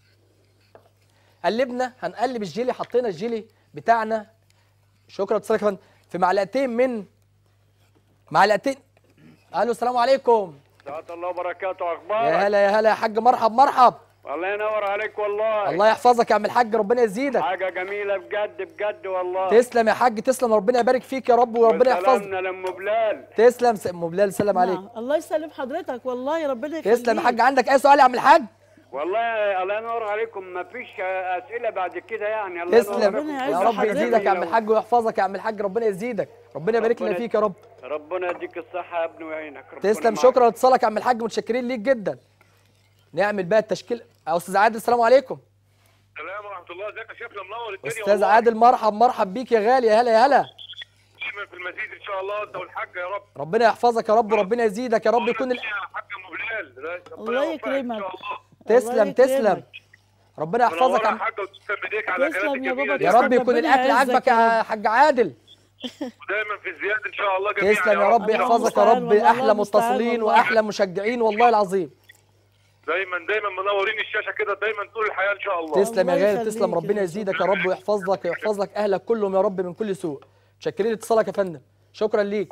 A: قلبنا هنقلب الجيلي حطينا الجيلي بتاعنا شكرا لاتصالك يا فندم في معلقتين من معلقتين الو السلام عليكم
E: سعادة الله وبركاته
A: يا
E: اخبارك
A: هلا يا هلا يا حاج مرحب مرحب
E: الله ينور عليك والله
A: الله يحفظك يا عم الحاج ربنا يزيدك
E: حاجه جميله بجد بجد والله
A: تسلم يا حاج تسلم ربنا يبارك فيك يا رب وربنا يحفظك
E: سلامنا لام بلال
A: تسلم س- ام بلال سلام عليك
B: نعم. الله يسلم حضرتك والله ربنا يخليك
A: تسلم يا حاج عندك اي سؤال يا عم الحاج
E: والله الله ينور عليكم ما فيش اسئله بعد كده يعني الله ينور
A: تسلم
E: عليكم.
B: يعز
A: يا رب
B: حضرتك.
A: يزيدك يا عم الحاج ويحفظك يا عم الحاج ربنا يزيدك ربنا يبارك لنا
E: ربنا-
A: فيك يا رب
E: ربنا يديك الصحه يا ابني ويعينك ربنا
A: تسلم
E: معاك.
A: شكرا لاتصالك يا عم الحاج متشكرين ليك جدا نعمل بقى التشكيل يا استاذ عادل السلام عليكم
F: السلام ورحمه الله ازيك يا شيخ منور الدنيا
A: استاذ
F: والله.
A: عادل مرحب مرحب بيك يا غالي يا هلا يا هلا
F: دايما في المزيد ان شاء الله انت والحاج يا رب
A: ربنا يحفظك يا رب وربنا يزيدك يا رب يكون ال...
F: يا حاج ام بلال ربنا
B: الله
F: يوفقك ان
B: يكرمك.
F: شاء الله
A: تسلم
B: الله
A: تسلم
B: يكرمك.
A: ربنا يحفظك
F: منورة
A: يا
F: يا
A: عم
F: حاج وتسلم ايديك على
B: تسلم
F: الاكلات
B: يا
F: الجميله
B: بابا
F: دي
A: يا
B: تسلم.
A: رب يكون
B: ربنا
A: الاكل
B: يعزك
A: عاجبك
B: يا
A: يا حاج عادل
F: ودايما في الزياده ان شاء الله جميعا
A: تسلم يا رب
B: الله
A: يحفظك يا
B: المستعان
A: رب
B: والله،
A: احلى
B: الله المستعان
A: متصلين
B: والله.
A: واحلى مشجعين والله العظيم
F: دايما دايما منورين الشاشه كده دايما طول الحياه ان شاء الله
A: تسلم يا
B: الله
A: غالي تسلم
B: يخليك
A: ربنا
B: يا
A: يزيدك يا رب ويحفظ لك ويحفظ لك اهلك كلهم يا رب من كل سوء متشكرين لاتصالك يا فندم شكرا ليك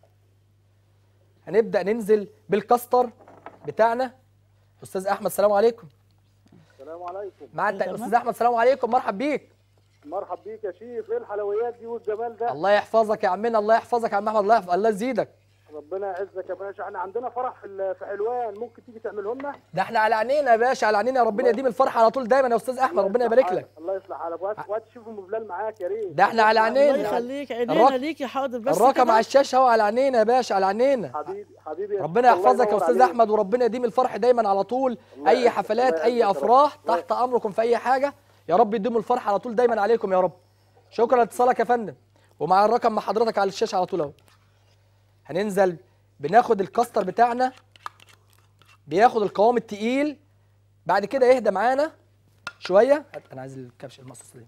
A: هنبدا ننزل بالكاستر بتاعنا استاذ احمد السلام عليكم
G: السلام عليكم
A: مع الت...
B: تمام.
A: استاذ احمد السلام عليكم مرحب بيك
G: مرحب بيك يا شيف ايه الحلويات دي والجمال ده
A: الله يحفظك يا عمنا الله يحفظك يا عم احمد الله يحفظ الله يزيدك
G: ربنا يعزك يا باشا احنا عندنا فرح في ال- في حلوان ممكن تيجي تعمله لنا
A: ده احنا على عينينا يا باشا على عينينا يا ربنا يديم الفرحه على طول دايما يا استاذ احمد ربنا يبارك لك
G: الله يصلح حالك وقت وقت تشوف ام بلال معاك يا ريت
A: ده احنا على
B: الله
A: عينينا
B: يخليك
A: الرق-
B: عينينا ليك يا حاضر بس
A: الرقم
B: كده.
A: على الشاشه اهو على عينينا يا باشا على عينينا
G: حبيبي حبيبي يا
A: ربنا
G: شيف، الله
A: يحفظك يا
G: ينور
A: استاذ
G: عليك.
A: احمد وربنا يديم الفرح دايما على طول
G: الله
A: اي
G: يعزك،
A: حفلات
G: الله
A: اي
G: يعزك يا رب.
A: افراح
G: الله
A: تحت امركم في اي حاجه يا رب يديم الفرح على طول دايما عليكم يا رب شكرا لاتصالك يا فندم ومع الرقم مع حضرتك على الشاشه على طول اهو هننزل بناخد الكاستر بتاعنا بياخد القوام التقيل بعد كده يهدى معانا شويه انا عايز الكبش المقصوصه دي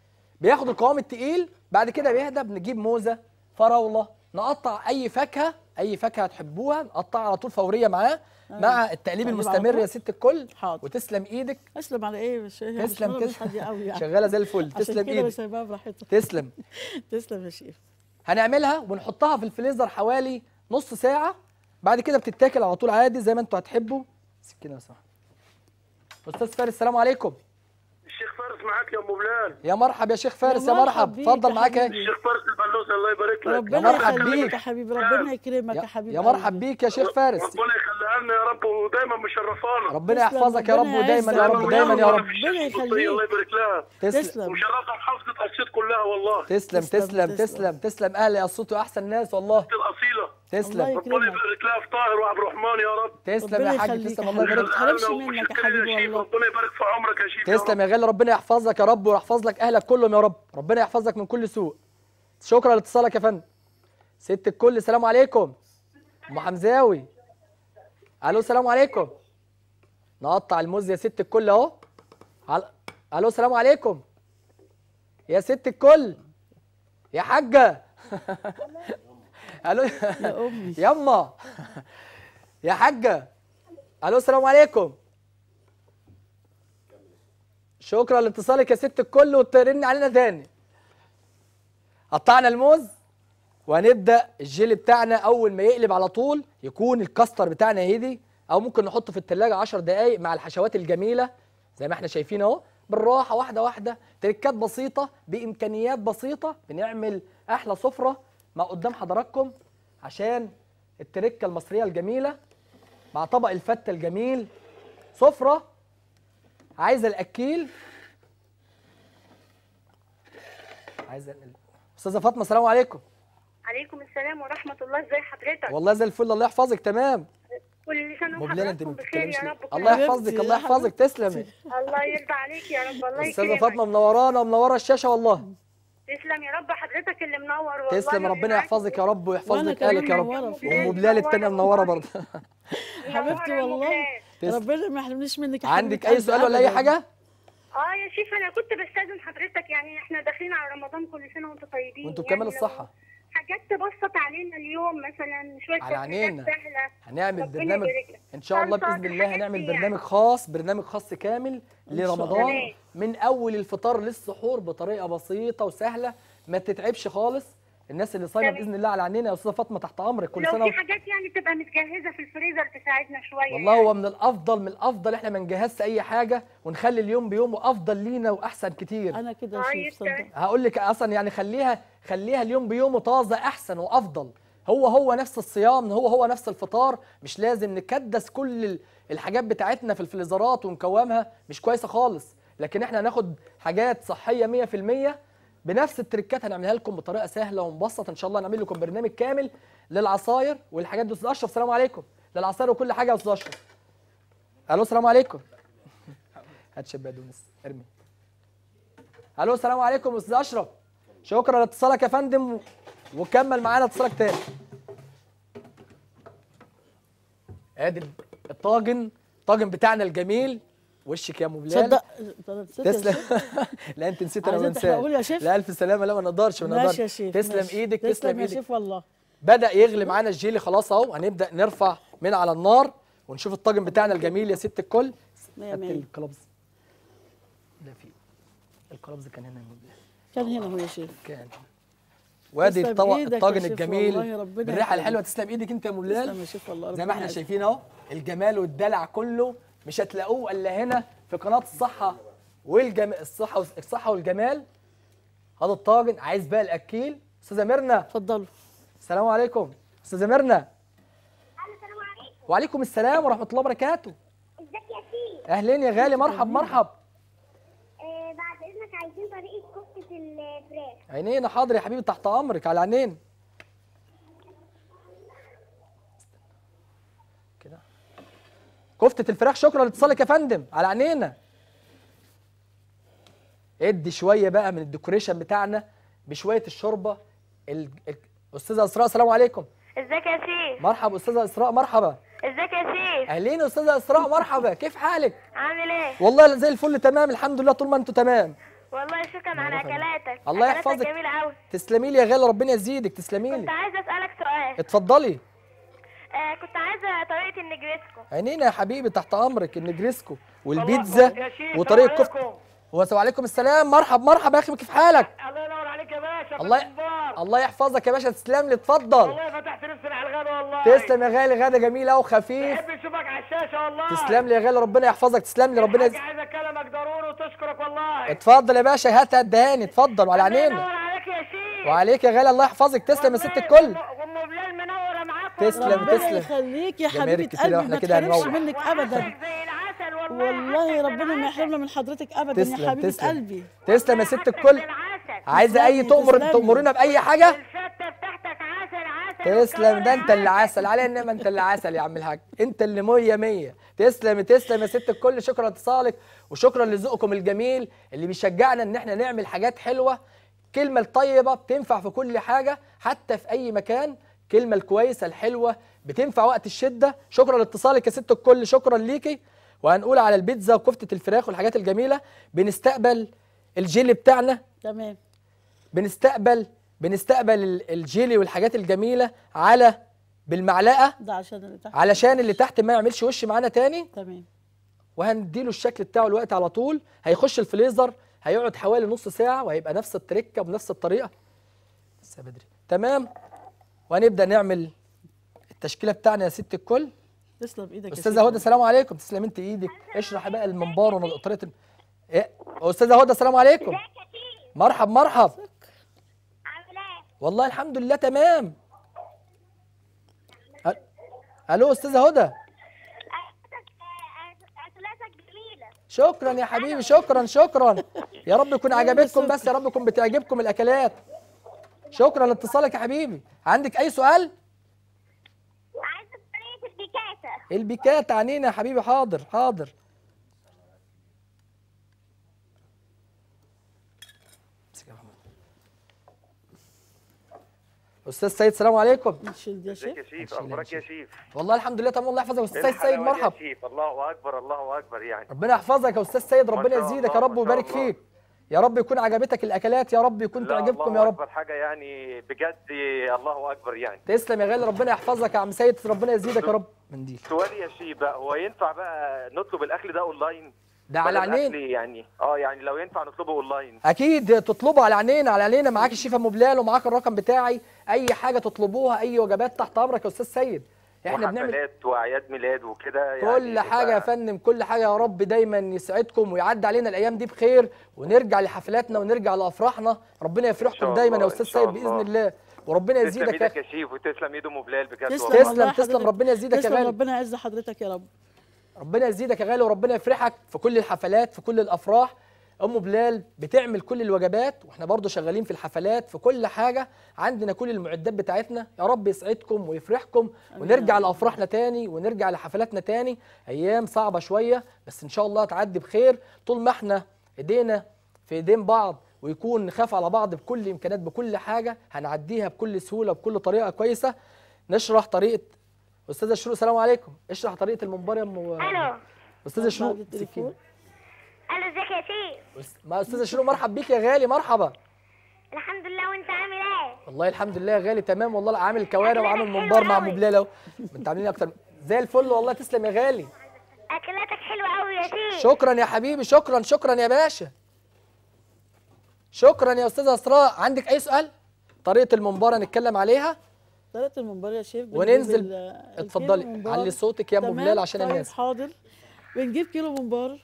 A: بياخد القوام التقيل بعد كده بيهدى بنجيب موزه فراوله نقطع اي فاكهه اي فاكهه تحبوها نقطعها على طول فوريه معاه مع التقليب
B: تقليب على
A: المستمر
B: طول.
A: يا ست الكل
B: حاضر
A: وتسلم ايدك
B: اسلم على ايه مش هي مش
A: تسلم
B: مرة مش
A: تسلم
B: هادية قوي يعني
A: شغاله زي الفل
B: عشان
A: تسلم
B: كده
A: ايدك
B: مش هيبقى براحتها
A: تسلم
B: تسلم يا شيف
A: هنعملها ونحطها في الفريزر حوالي نص ساعه بعد كده بتتاكل على طول عادي زي ما انتوا هتحبوا سكينه لو سمحت استاذ فارس السلام عليكم
F: الشيخ فارس معاك يا ام بلال
A: يا مرحب يا شيخ فارس يا
B: مرحب
A: مرحب
B: بيك
A: اتفضل
B: يا
A: معاك اهي
B: حبيبي.
F: الشيخ فارس البلوس الله يبارك لك
B: ربنا
A: مرحب
B: يخليك
A: بيك.
B: يا حبيبي ربنا يكرمك يا حبيبي
A: يا مرحب
B: قلبي.
A: بيك يا شيخ فارس
F: ربنا يخليها لنا يا رب ودايما مشرفانا
A: ربنا
B: تسلم،
A: يحفظك يا رب
B: ربنا
A: ودايما يا
B: يعزك.
A: رب دايما يا رب
B: ربنا يخليك.
F: الله يبارك لها
A: تسلم
B: تسلم
F: ومشرفه محافظه اسيوط كلها والله
A: تسلم
B: تسلم،
A: تسلم
B: تسلم.
A: تسلم تسلم اهل يا صوت احسن ناس والله
F: الاصيله
A: تسلم
B: الله
F: ربنا
B: يكرمك
F: يبارك لها في طاهر وعبد الرحمن يا رب
A: تسلم
B: ربنا
A: يا حاج
B: يخليك
A: تسلم
B: يا
A: الله
B: حبيبي.
A: يبارك
B: ما تحرمش منك يا
F: وشكرا
B: حبيبي
F: شيخ.
B: والله.
F: ربنا يبارك في عمرك يا شيخ يا
A: تسلم
F: رب.
A: يا غالي ربنا يحفظك يا رب ويحفظ لك اهلك كلهم يا رب ربنا يحفظك من كل سوء شكرا لاتصالك يا فندم ست الكل السلام عليكم ام حمزاوي الو السلام عليكم نقطع الموز يا ست الكل اهو عل- الو السلام عليكم يا ست الكل يا حاجه الو
B: يا امي
A: يما يا حاجة الو السلام عليكم شكرا لاتصالك يا ست الكل وترن علينا تاني قطعنا الموز وهنبدا الجيلي بتاعنا اول ما يقلب على طول يكون الكاستر بتاعنا هدي او ممكن نحطه في التلاجة 10 دقايق مع الحشوات الجميله زي ما احنا شايفين اهو بالراحه واحده واحده تركات بسيطه بامكانيات بسيطه بنعمل احلى سفره ما قدام حضراتكم عشان التركه المصريه الجميله مع طبق الفته الجميل سفره عايزه الاكيل عايزه ال- استاذه فاطمه السلام عليكم
C: عليكم السلام ورحمة الله ازي حضرتك
A: والله زي الفل الله يحفظك تمام
C: كل سنة
A: مبلغ انت ما
C: وحضراتكم بخير
A: بتتكلمش
C: يا
A: ليه؟
C: رب
A: الله
C: كل-
A: يحفظك
B: حبيبتي،
A: الله
B: يا
A: يحفظك
B: حبيبتي.
A: تسلمي
C: الله يرضى عليك يا رب الله
A: استاذه
C: يكرمك
A: فاطمه منورانا ومنوره الشاشه والله
C: تسلم يا رب حضرتك اللي منور والله
A: تسلم
C: واللي
A: ربنا
C: معاك
A: يحفظك يا رب ويحفظ
B: وأنا
A: لك اهلك يا
B: كمان
A: رب
B: منورة في
A: وام بلال التانيه منوره برضه
B: حبيبتي
C: منورة يا
B: والله
A: تسلم.
B: ربنا ما يحرمنيش منك يا
A: عندك
B: حبيبة
A: اي سؤال
B: قلبي
A: ولا اي
B: أبداً.
A: حاجه
C: اه يا شيف انا كنت بستاذن حضرتك يعني احنا داخلين على رمضان كل سنة وانتم طيبين
A: وانتوا
C: يعني
A: بكامل
C: لو
A: الصحه
C: حاجات تبسط علينا اليوم مثلا شوية
A: على
C: تفريطات
A: عينينا.
C: سهلة
A: هنعمل
C: ربنا
A: برنامج
C: يبارك لك.
A: ان شاء الله
C: صلصات،
A: باذن الله
C: الحاجات
A: هنعمل
C: دي يعني.
A: برنامج خاص برنامج خاص كامل
B: إن شاء
A: لرمضان
C: الله.
A: من اول الفطار للسحور بطريقه بسيطه وسهله ما تتعبش خالص الناس اللي صايمه
C: تمام.
A: باذن الله على عينينا يا استاذه فاطمه تحت امرك كل
C: لو
A: سنه
C: في حاجات يعني تبقى متجهزة في الفريزر تساعدنا شوية
A: والله
C: يعني.
A: هو من الافضل من الافضل احنا ما نجهزش اي حاجه ونخلي اليوم بيومه افضل لينا واحسن كتير
B: انا كده
C: طيب،
B: شيف صدق
C: تمام.
A: هقول لك اصلا يعني خليها خليها اليوم بيومه طازه احسن وافضل هو هو نفس الصيام هو هو نفس الفطار مش لازم نكدس كل ال- الحاجات بتاعتنا في الفريزرات ونكومها مش كويسه خالص لكن احنا هناخد حاجات صحيه 100% بنفس التركات هنعملها لكم بطريقه سهله ومبسطه ان شاء الله هنعمل لكم برنامج كامل للعصاير والحاجات دي استاذ اشرف السلام عليكم للعصاير وكل حاجه يا استاذ اشرف الو السلام عليكم هات شبه دونس ارمي الو السلام عليكم استاذ اشرف شكرا لاتصالك يا فندم و- وكمل معانا اتصالك تاني ادي الطاجن الطاجن بتاعنا الجميل وشك يا ام بلال
B: تصدق ده نسيت يا
A: تسلم
B: شيف.
A: لا انت نسيت انا ما
B: عايزين تحرقوا
A: انساش
B: لي يا شيف؟
A: لا الف سلامه لا ما نقدرش ما نقدرش
B: ماشي يا شيف
A: تسلم
B: ماشي.
A: ايدك تسلم
B: تسلم يا
A: ايدك
B: شيف والله
A: بدا يغلي معانا الجيلي خلاص اهو هنبدا نرفع من على النار ونشوف الطاجن بتاعنا الجميل يا ست الكل
B: مية
A: هات
B: مية.
A: الكلابز لا في الكلابز كان هنا يا أم بلال.
B: كان هنا هو يا شيف
A: كان وادي
B: تسلم
A: الطبق
B: إيدك يا
A: الطاجن
B: شيف
A: الجميل
B: والله ربنا
A: بالريحه
B: يخليك.
A: الحلوه تسلم ايدك انت يا ام بلال
B: تسلم يا شيف والله
A: زي ما
B: ربنا
A: احنا
B: يعزك.
A: شايفين اهو الجمال والدلع كله مش هتلاقوه الا هنا في قناه الصحه والجم... الصحه والس- الصحه والجمال هذا الطاجن عايز بقى الاكيل استاذه ميرنا
B: اتفضلوا
A: السلام عليكم استاذه ميرنا وعليكم السلام ورحمه الله وبركاته
H: ازيك يا سيدي
A: اهلين يا غالي مرحب مرحب
H: آه بعد اذنك عايزين طريقه كفته الفراخ
A: عينينا حاضر يا حبيبي تحت امرك على عينين كده كفتة الفراخ شكرا لاتصالك يا فندم على عينينا ادي شوية بقى من الديكوريشن بتاعنا بشوية الشوربة ال... ال... أستاذة إسراء السلام عليكم
C: ازيك يا شيف
A: مرحبا أستاذة إسراء مرحبا
C: ازيك يا شيف
A: أهلين أستاذة إسراء مرحبا كيف حالك؟
C: عامل ايه
A: والله زي الفل تمام الحمد لله طول ما أنتوا تمام
C: والله شكرا على
A: معروفة دي.
C: اكلاتك
A: الله
C: أكلاتك
A: يحفظك.
C: جميله قوي
A: تسلمي لي يا غالي ربنا يزيدك تسلمي
C: كنت
A: لي
C: عايزه اسالك سؤال
A: اتفضلي
H: آه كنت عايزه طريقه النجريسكو
A: عينينا يا حبيبي تحت امرك النجريسكو والبيتزا
E: يا شيخ
A: وطريقه
E: السلام
A: كفته
E: عليكم.
A: وعليكم السلام مرحب مرحب يا اخي كيف حالك
E: الله ينور عليك يا باشا
A: الله
E: فتح البار.
A: الله يحفظك يا باشا تسلم لي اتفضل
E: والله فتحت نفسي على الغدا والله
A: تسلم يا غالي غدا جميل قوي وخفيف
E: بحب اشوفك على الشاشه والله
A: تسلم لي يا غالي ربنا يحفظك تسلم لي ربنا
E: الحاج
A: يز...
E: عايز اكلمك ضروري وتشكرك والله
A: اتفضل يا باشا هات الدهاني اتفضل وعلى
E: الله
A: عينينا
E: ينور عليك يا شيخ
A: وعليك يا غالي الله يحفظك تسلم يا ست
E: والله
A: الكل
E: وأم- وام بلال منوره معاكم
A: تسلم،
E: والله.
B: ربنا
A: تسلم.
B: يخليك يا
A: جماهير
B: حبيبه
A: كتير
B: قلبي
A: وإحنا
B: ما
A: كده
B: تحرمش
A: هنروح.
B: منك ابدا
E: وحشك زي العسل والله
B: والله
E: حشك زي
B: ربنا ما
E: العسل.
B: يحرمنا من حضرتك ابدا يا
A: تسلم
B: حبيبه
A: تسلم
B: قلبي
A: تسلم يا
E: والله
A: ست
E: حشك
A: الكل
E: زي العسل.
A: عايزه اي
B: تسلمي،
A: تؤمر
B: تسلمي.
A: تأمرنا باي حاجه
E: الفته بتاعتك عسل عسل
A: تسلم ده انت اللي
E: عسل
A: عسل على انما انت اللي عسل يا عم الحاج انت اللي مية مية تسلم تسلم يا ست الكل شكرا لاتصالك وشكرا لذوقكم الجميل اللي بيشجعنا ان احنا نعمل حاجات حلوه كلمه الطيبه بتنفع في كل حاجه حتى في اي مكان كلمه الكويسه الحلوه بتنفع وقت الشده شكرا لاتصالك يا ست الكل شكرا ليكي وهنقول على البيتزا وكفته الفراخ والحاجات الجميله بنستقبل الجيلي بتاعنا
B: تمام
A: بنستقبل بنستقبل ال- الجيلي والحاجات الجميله على بالمعلقه
B: ده عشان اللي تحت
A: علشان اللي تحت ما يعملش وش معانا تاني
B: تمام
A: وهنديله الشكل بتاعه الوقت على طول هيخش الفريزر هيقعد حوالي نص ساعه وهيبقى نفس التركه بنفس الطريقه لسه بدري تمام وهنبدا نعمل التشكيله بتاعنا يا ست الكل
B: تسلم ايدك يا
A: استاذه
B: شيخ.
A: هدى السلام عليكم تسلم انت ايدك اشرح بقى المنبار وطريقه ال- ايه استاذه هدى السلام عليكم
H: ازيك يا شيخ
A: مرحب مرحب
H: عامل ايه
A: والله الحمد لله تمام أ- الو استاذه هدى
H: اكلاتك جميله
A: شكرا يا حبيبي شكرا شكرا يا رب يكون عجبتكم بس يا رب يكون بتعجبكم الاكلات شكرا لاتصالك يا حبيبي عندك اي سؤال
H: عايزه طريقه البيكاتا
A: البيكات عنينا يا حبيبي حاضر حاضر امسك يا محمد. استاذ سيد السلام عليكم
B: نشيل دي يا
I: ازيك
B: شيخ
I: يا شيف
A: هنشيل
I: اخبارك يا
A: هنشيل.
I: شيف
A: والله الحمد لله تمام الله يحفظك يا
I: إيه
A: استاذ سيد
I: الحلاوة دي
A: مرحب
I: يا شيف الله اكبر الله اكبر يعني
A: ربنا يحفظك يا استاذ سيد ربنا
I: شاء
A: يزيدك يا
I: الله،
A: رب
I: ما شاء
A: ويبارك
I: الله.
A: فيك يا رب يكون عجبتك الاكلات يا رب يكون
I: لا،
A: تعجبكم
I: الله
A: يا رب
I: اكبر حاجه يعني بجد الله اكبر يعني
A: تسلم يا غالي ربنا يحفظك يا عم سيد ربنا يزيدك يا رب منديل
I: سؤالي يا شيف بقى هو ينفع بقى نطلب الاكل ده اونلاين
A: ده على
I: ولا
A: عينين
I: الأكل يعني اه يعني لو ينفع نطلبه اونلاين
A: اكيد تطلبوا على عينينا على عينينا معاك الشيف ام بلال ومعاك الرقم بتاعي اي حاجه تطلبوها اي وجبات تحت امرك يا استاذ سيد احنا بنعمل
I: وحفلات واعياد ميلاد وكده
A: كل
I: يعني
A: حاجه يا
I: ف-
A: فندم كل حاجه يا رب دايما يسعدكم ويعدي علينا الايام دي بخير ونرجع لحفلاتنا ونرجع لافراحنا ربنا
I: إن شاء
A: يفرحكم دايما يا
I: الله،
A: استاذ
I: إن شاء
A: سيد باذن
I: الله.
A: الله وربنا
I: تسلم
A: يزيدك يا
I: ايدك
A: أخي.
I: يا شيف وتسلم ايد ام بلال بجد
B: تسلم
I: والله.
A: تسلم
B: والله
A: تسلم
B: حضرتك.
A: ربنا يزيدك يا
B: تسلم
A: غالي
B: ربنا يعز حضرتك يا رب
A: ربنا يزيدك يا غالي وربنا يفرحك في كل الحفلات في كل الافراح ام بلال بتعمل كل الوجبات واحنا برضو شغالين في الحفلات في كل حاجه عندنا كل المعدات بتاعتنا يا رب يسعدكم ويفرحكم ونرجع لافراحنا تاني ونرجع لحفلاتنا تاني ايام صعبه شويه بس ان شاء الله تعدي بخير طول ما احنا ايدينا في ايدين بعض ويكون نخاف على بعض بكل الامكانيات بكل حاجه هنعديها بكل سهوله بكل طريقه كويسه نشرح طريقه استاذه شروق السلام عليكم اشرح طريقه الممبار يا ام
H: الو
A: استاذه شروق
B: بعد التليفون.
A: سكينة.
H: الو ازيك يا شيخ
A: أس- ما استاذه شروق مرحب بيك يا غالي مرحبا
H: الحمد لله وانت عامل ايه
A: والله الحمد لله يا غالي تمام والله عامل كوارع وعامل
H: أكلاتك
A: ممبار
H: حلوة
A: مع
H: أوي.
A: مبلال اهو انت عاملين اكتر زي الفل والله تسلم يا غالي
H: اكلاتك حلوه قوي يا شيخ
A: شكرا يا حبيبي شكرا شكرا يا باشا شكرا يا استاذه اسراء عندك اي سؤال طريقه الممبار هنتكلم عليها
B: طريقه الممبار يا شيف بنجيب
A: وننزل
B: ال- الكيلو
A: اتفضلي
B: ممبار.
A: علي صوتك يا ام
B: تمام؟
A: بلال عشان
B: طيب
A: الناس
B: حاضر بنجيب كيلو ممبار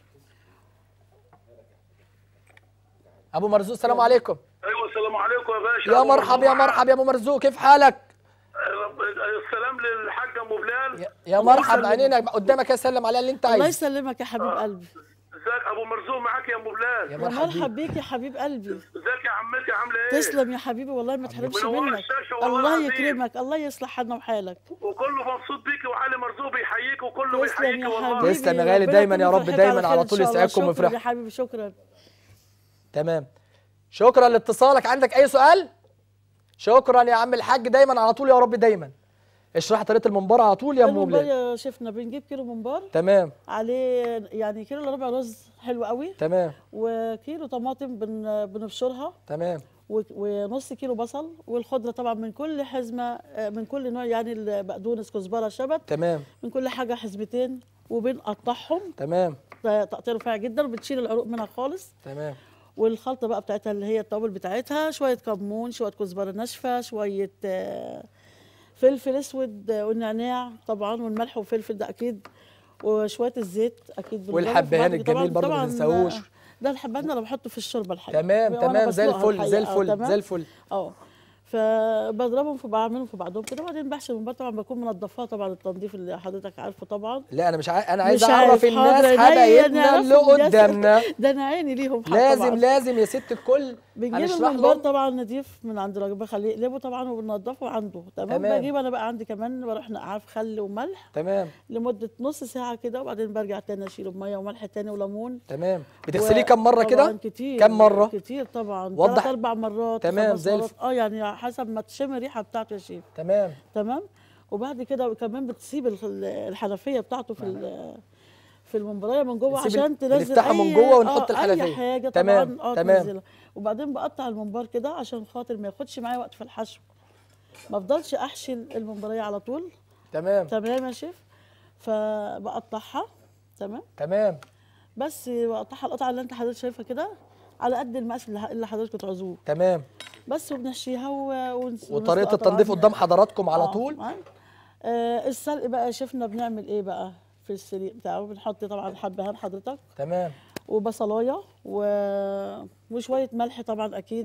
A: ابو مرزوق السلام عليكم
F: ايوه السلام عليكم يا باشا
A: يا مرحب يا مرحب يا ابو مرزوق كيف حالك
F: رب- السلام للحاج ام بلال
A: يا- يا مرحب عينينا قدامك يا سلم عليها اللي انت
B: الله
A: عايزه
B: يسلمك يا حبيب قلبي
F: ازيك ابو مرزوق معاك يا ام بلال
A: يا
B: يا
A: مرحب
B: مرحب
A: بيك
B: بيك يا حبيب قلبي
F: ازيك يا عمتي عامله ايه
B: تسلم يا حبيبي والله ما تحرمش
F: منور
B: منك
F: الشاشة والله
B: الله
F: العظيم.
B: يكرمك الله يصلح حالنا وحالك
F: وكله مبسوط بيكي وعلي مرزوق بيحييك وكله
B: تسلم
F: بيحييك
B: يا
F: والله
B: حبيبي
A: تسلم يا غالي
B: ربنا
A: دايما يا
B: يكون
A: رب
B: فرحتك
A: دايما
B: على
A: على
B: خير إن
A: طول
B: شاء الله.
A: يسعدكم
B: شكرا
A: ويفرحكم
B: يا حبيبي شكرا
A: تمام شكرا لاتصالك عندك اي سؤال شكرا يا عم الحاج دايما على طول يا رب دايما اشرح طريقه الممبار على طول يا ام
B: الممبار
A: بلال
B: يا شيفنا بنجيب كيلو ممبار
A: تمام
B: عليه يعني كيلو الا ربع رز حلو قوي
A: تمام
B: وكيلو طماطم بن بنبشرها
A: تمام
B: و- ونص كيلو بصل والخضره طبعا من كل حزمه آه، من كل نوع يعني البقدونس كزبره شبت
A: تمام
B: من كل حاجه حزمتين وبنقطعهم
A: تمام
B: ده تقطيع رفيع جدا وبتشيل العروق منها خالص
A: تمام
B: والخلطه بقى بتاعتها اللي هي التوابل بتاعتها شويه كمون شويه كزبره ناشفه شويه آه، فلفل اسود آه، والنعناع طبعا والملح والفلفل ده اكيد وشويه الزيت اكيد بنضربه.
A: والحبهان
B: وبعد كده
A: الجميل
B: طبعاً-
A: برضه ما
B: طبعاً،
A: تنساهوش.
B: آه، ده الحبهان انا بحطه في الشوربه الحقيقه
A: تمام
B: وأنا
A: تمام زي
B: بسلقها
A: الفل زي
B: الحقيقة، آه،
A: الفل
B: تمام؟
A: زي الفل
B: اه فبضربهم في بعملهم في بعضهم كده وبعدين بحشي الممبار طبعا بكون منضفاها طبعا التنظيف اللي حضرتك عارفه طبعا
A: لا انا مش عايز انا عايز
B: مش
A: اعرف
B: عارف،
A: الناس
B: حاضر،
A: حبايبنا
B: عينيا،
A: اللي
B: نعرفهم، يا
A: قدامنا
B: ده انا عيني ليهم حق
A: لازم
B: طبعاً.
A: لازم يا ست الكل
B: بنجيب
A: هنشرح
B: الممبار
A: لهم
B: طبعا نضيف من عند الراجل بخليه يقلبه طبعا وبننضفه عنده تمام
A: تمام.
B: بجيب انا بقى عندي كمان بروح نقعاه في خل وملح
A: تمام
B: لمده نص ساعه كده وبعدين برجع تاني اشيله بميه وملح تاني وليمون
A: تمام بتغسليه كم مره
B: طبعاً
A: كده
B: كتير
A: كم مرة؟
B: كتير طبعا
A: وضح.
B: ثلاث اربع مرات
A: تمام،
B: خمس
A: زي الف-
B: مرات. اه يعني حسب ما تشم الريحه بتاعته يا شيف
A: تمام
B: تمام وبعد كده كمان بتسيب الخ- الحنفيه بتاعته في ال- في الممبرايه من جوه
A: بنسيب ال-
B: عشان تنزل
A: بنفتحها من
B: أي-
A: جوه ونحط
B: آه،
A: الحنفية.
B: اي حاجه
A: تمام،
B: طبعا اه
A: تمام.
B: تنزلها وبعدين بقطع الممبار كده عشان خاطر ما ياخدش معايا وقت في الحشو ما افضلش احشي الممبرايه على طول
A: تمام
B: تمام يا شيف فبقطعها تمام
A: تمام
B: بس بقطعها القطعه اللي انت حضرتك شايفها كده على قد المقاس اللي اللي حضرتك تعوزوه
A: تمام
B: بس وبنحشيها و... ونس...
A: وطريقه
B: ونسلقها
A: التنظيف
B: طبعاً.
A: قدام حضراتكم على
B: آه،
A: طول
B: آه. آه السلق بقى شفنا بنعمل ايه بقى في السليق بتاعه بنحط طبعا حبهان حضرتك
A: تمام
B: وبصلايه و... وشويه ملح طبعا اكيد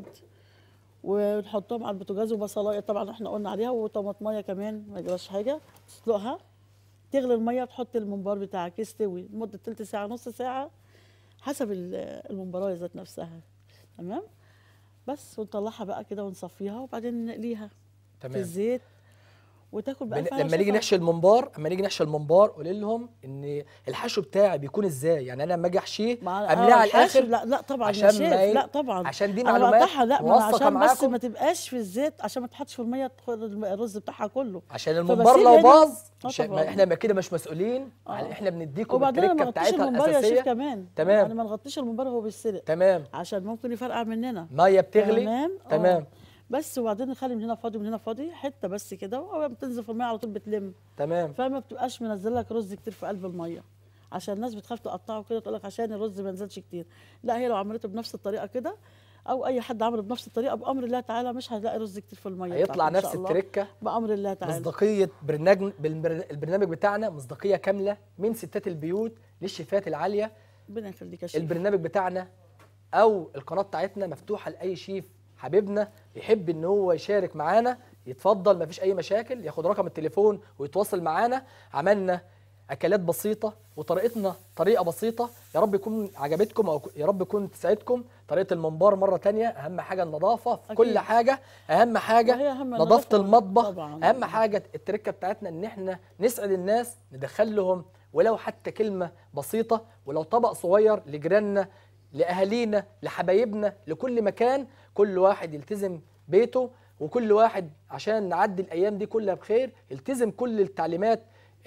B: ونحطهم على البوتاجاز وبصلايه طبعا احنا قلنا عليها وطماطمايه كمان ما يجراش حاجه تسلقها تغلي الميه تحط الممبار بتاعك يستوي لمده تلت ساعه نص ساعه حسب ال- الممبرايه ذات نفسها تمام بس ونطلعها بقى كده ونصفيها وبعدين نقليها في
A: تمام
B: الزيت وتاكل بقى
A: بن...
B: فيها
A: لما نيجي
B: شفا.
A: نحشي الممبار اما نيجي نحشي الممبار قول لهم ان الحشو بتاعي بيكون ازاي يعني انا لما اجي احشيه
B: مع
A: املاه على
B: الحشو-
A: الاخر
B: لا لا طبعا
A: عشان
B: يا شيف
A: ما ي-
B: لا طبعا
A: عشان دي
B: انا
A: معلومات
B: بقطعها لا ما أنا
A: موثقة
B: عشان بس
A: معاكم.
B: ما تبقاش في الزيت عشان ما تحطش في الميه تدخل الرز بتاعها كله
A: عشان الممبار
B: فبسيب
A: لو
B: هنا-
A: باظ
B: آه
A: مش ما
B: طبعاً.
A: احنا كده مش مسؤولين
B: آه.
A: على احنا بنديكم
B: وبعدين انا
A: التركه
B: ما غطيش
A: بتاعتها
B: الممبار يا شيف
A: الاساسيه
B: كمان
A: تمام.
B: يعني ما نغطيش الممبار وهو بيتسلق
A: تمام
B: عشان ممكن يفرقع مننا
A: ميه بتغلي
B: تمام آه.
A: تمام
B: بس وبعدين نخلي من هنا فاضي ومن هنا فاضي حته بس كده واول ما بتنزل في الميه على طول بتلم
A: تمام
B: فما بتبقاش منزل لك رز كتير في قلب الميه عشان الناس بتخاف تقطعه كده تقول لك عشان الرز ما ينزلش كتير لا هي لو عملته بنفس الطريقه كده او اي حد عمله بنفس الطريقه بامر الله تعالى مش هتلاقي رز كتير في الميه
A: هيطلع
B: بتاعته إن
A: نفس
B: شاء الله.
A: التركه
B: بامر الله تعالى
A: مصداقيه برنامج بالبر- البرنامج بتاعنا مصداقيه كامله من ستات البيوت للشيفات العاليه
B: ربنا يخليك يا شيخ
A: البرنامج بتاعنا او القناه بتاعتنا مفتوحه لاي شيف حبيبنا يحب ان هو يشارك معانا يتفضل مفيش اي مشاكل ياخد رقم التليفون ويتواصل معانا عملنا اكلات بسيطه وطريقتنا طريقه بسيطه يا رب يكون عجبتكم او يا رب يكون تساعدكم طريقه الممبار مره تانية اهم حاجه النظافه في كل
B: أكيد.
A: حاجه اهم حاجه
B: وهي أهم
A: نظافه
B: النظافة
A: المطبخ
B: طبعاً.
A: اهم حاجه التركه بتاعتنا ان احنا نسعد الناس ندخل لهم ولو حتى كلمه بسيطه ولو طبق صغير لجيراننا لاهالينا لحبايبنا لكل مكان كل واحد يلتزم بيته وكل واحد عشان نعدي الايام دي كلها بخير يلتزم كل التعليمات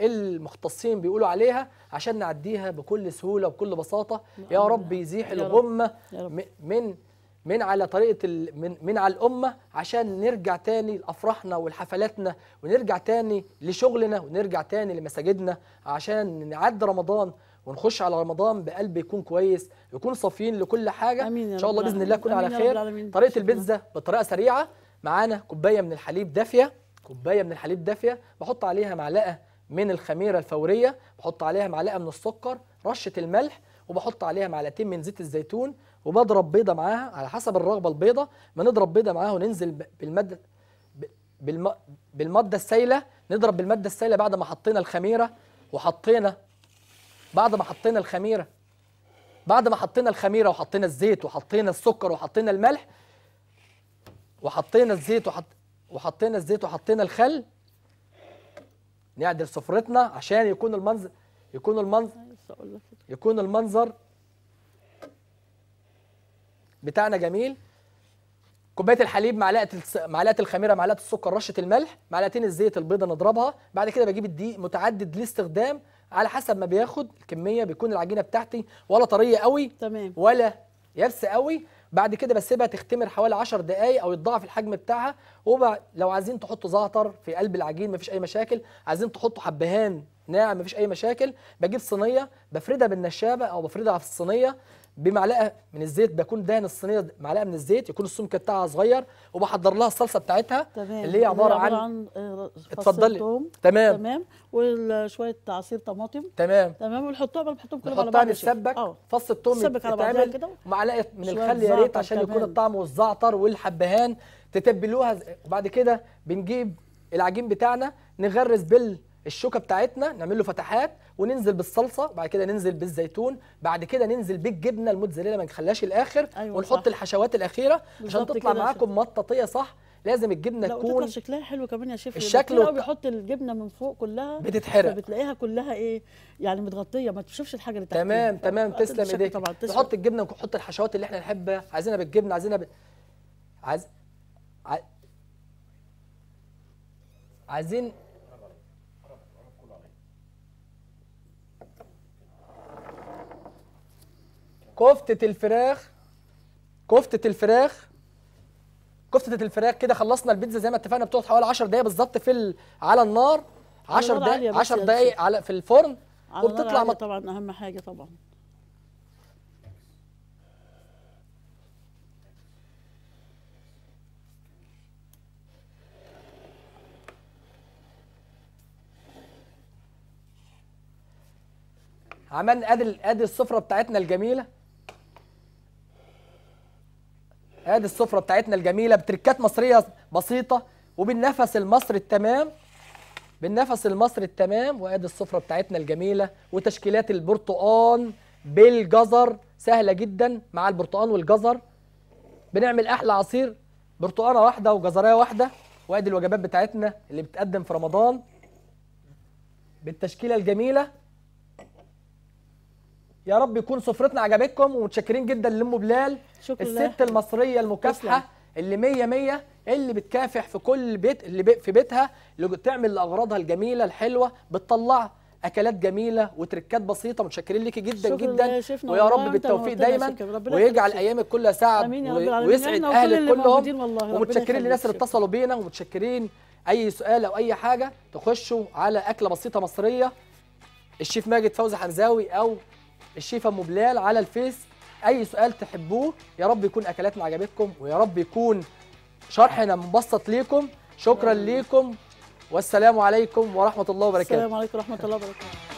A: المختصين بيقولوا عليها عشان نعديها بكل سهوله وبكل بساطه يا رب يزيح
B: يا رب.
A: الغمه
B: يا رب.
A: م- من من على طريقه ال... من من على الامه عشان نرجع تاني لافراحنا ولحفلاتنا ونرجع تاني لشغلنا ونرجع تاني لمساجدنا عشان نعدي رمضان ونخش على رمضان بقلب يكون كويس يكون صافيين لكل حاجه
B: آمين يا
A: ان شاء
B: رب
A: الله باذن الله
B: العالمين.
A: نكون على
B: آمين يا رب
A: خير
B: العالمين.
A: طريقه
B: شكراً.
A: البيتزا بطريقه سريعه معانا كوبايه من الحليب دافيه كوبايه من الحليب دافيه بحط عليها معلقه من الخميره الفوريه بحط عليها معلقه من السكر رشه الملح وبحط عليها معلقتين من زيت الزيتون وبضرب بيضه معاها على حسب الرغبه البيضه ما نضرب بيضه معاها وننزل ب- بالماده ب- بالم... بالماده السائله نضرب بالماده السائله بعد ما حطينا الخميره وحطينا بعد ما حطينا الخميره بعد ما حطينا الخميره وحطينا الزيت وحطينا السكر وحطينا الملح وحطينا الزيت وحط وحطينا الزيت وحطينا الخل نعدل سفرتنا عشان يكون المنظر يكون المنظر
B: لسه أقول لك كده.
A: يكون المنظر بتاعنا جميل كوبايه الحليب معلقه الس... معلقه الخميره معلقه السكر رشه الملح معلقتين الزيت البيضه نضربها بعد كده بجيب الدقيق متعدد الاستخدام على حسب ما بياخد الكميه بيكون العجينه بتاعتي ولا طريه قوي
B: تمام
A: ولا يابسه قوي بعد كده بسيبها تختمر حوالي 10 دقائق او يتضاعف الحجم بتاعها وبعد لو عايزين تحطوا زعتر في قلب العجين مفيش اي مشاكل عايزين تحطوا حبهان ناعم مفيش اي مشاكل بجيب صينيه بفردها بالنشابه او بفردها في الصينيه بمعلقه من الزيت بكون دهن الصينيه معلقه من الزيت يكون السمك بتاعها صغير وبحضر لها الصلصه بتاعتها
B: تمام
A: اللي هي عباره عن
B: عن آه، فص
A: اتفضلي.
B: توم.
A: تمام.
B: تمام وشويه عصير طماطم
A: تمام
B: تمام ونحطهم بنحطهم كلهم على
A: نحطها
B: بعض يا شيف.
A: نتسبك
B: اه
A: فص التوم
B: تسبك على بعضها
A: يتعمل
B: كده.
A: ومعلقه من
B: شوية
A: الخل يا ريت
B: زعتر
A: عشان يكون
B: كمان.
A: الطعم والزعتر والحبهان تتبلوها ز- وبعد كده بنجيب العجين بتاعنا نغرز بالشوكه بتاعتنا نعمل له فتحات وننزل بالصلصه بعد كده ننزل بالزيتون بعد كده ننزل بالجبنه الموتزاريلا ما نخليهاش الاخر
B: أيوة
A: ونحط
B: صح.
A: الحشوات الاخيره عشان
B: بالظبط
A: تطلع
B: كده يا
A: معاكم مطاطيه صح لازم الجبنه
B: لا وتطلع
A: تكون
B: شكلها حلو كمان يا شيف
A: الشكل
B: كتير قوي
A: والط-
B: بيحط الجبنه من فوق كلها
A: بتتحرق.
B: فبتلاقيها كلها ايه يعني متغطيه ما تشوفش الحاجه اللي تحت
A: تمام تمام تسلم ايديك
B: طبعا تسلم
A: نحط الجبنه ونحط الحشوات اللي احنا نحبها عايزينها بالجبنه عايزينها ب... عايز عاي... عايزين كفتة الفراخ كفتة الفراخ كفتة الفراخ كده خلصنا البيتزا زي ما اتفقنا بتقعد حوالي 10 دقايق بالظبط في ال... على النار 10
B: نار عالية
A: دقايق
B: بس
A: 10
B: يا
A: دقايق
B: شيخ.
A: على في الفرن
B: على نار
A: وبتطلع
B: عالية
A: مط...
B: طبعا اهم حاجه طبعا
A: عملنا ادي ادي السفره بتاعتنا الجميله ادي السفره بتاعتنا الجميله بتركات مصريه بسيطه وبالنفس المصري التمام بالنفس المصري التمام وادي السفره بتاعتنا الجميله وتشكيلات البرتقان بالجزر سهله جدا مع البرتقان والجزر بنعمل احلى عصير برتقانه واحده وجزرايه واحده وادي الوجبات بتاعتنا اللي بتقدم في رمضان بالتشكيله الجميله يا رب يكون سفرتنا عجبتكم ومتشكرين جدا لام بلال
B: شكرا
A: الست المصريه المكافحه اللي مية مية اللي بتكافح في كل بيت اللي بي في بيتها اللي بتعمل لاغراضها الجميله الحلوه بتطلع اكلات جميله وتركات بسيطه متشكرين ليكي جدا
B: شكرا
A: جدا
B: يا شيفنا
A: ويا
B: والله
A: رب
B: أنت
A: بالتوفيق
B: نورتنا يا
A: دايما
B: شكرا. ربنا
A: ويجعل
B: يخليك.
A: ايامك كلها سعد
B: آمين يا رب
A: و-
B: العالمين.
A: ويسعد
B: إحنا وكل
A: اهلك
B: اللي
A: كلهم
B: موجودين والله. ربنا
A: ومتشكرين
B: يخليك.
A: للناس اللي اتصلوا بينا ومتشكرين اي سؤال او اي حاجه تخشوا على اكله بسيطه مصريه الشيف ماجد فوزي حمزاوي او الشيف ام بلال على الفيس اي سؤال تحبوه يا رب يكون اكلاتنا عجبتكم ويا رب يكون شرحنا مبسط ليكم شكرا ليكم والسلام عليكم ورحمه الله وبركاته
B: السلام عليكم ورحمه الله وبركاته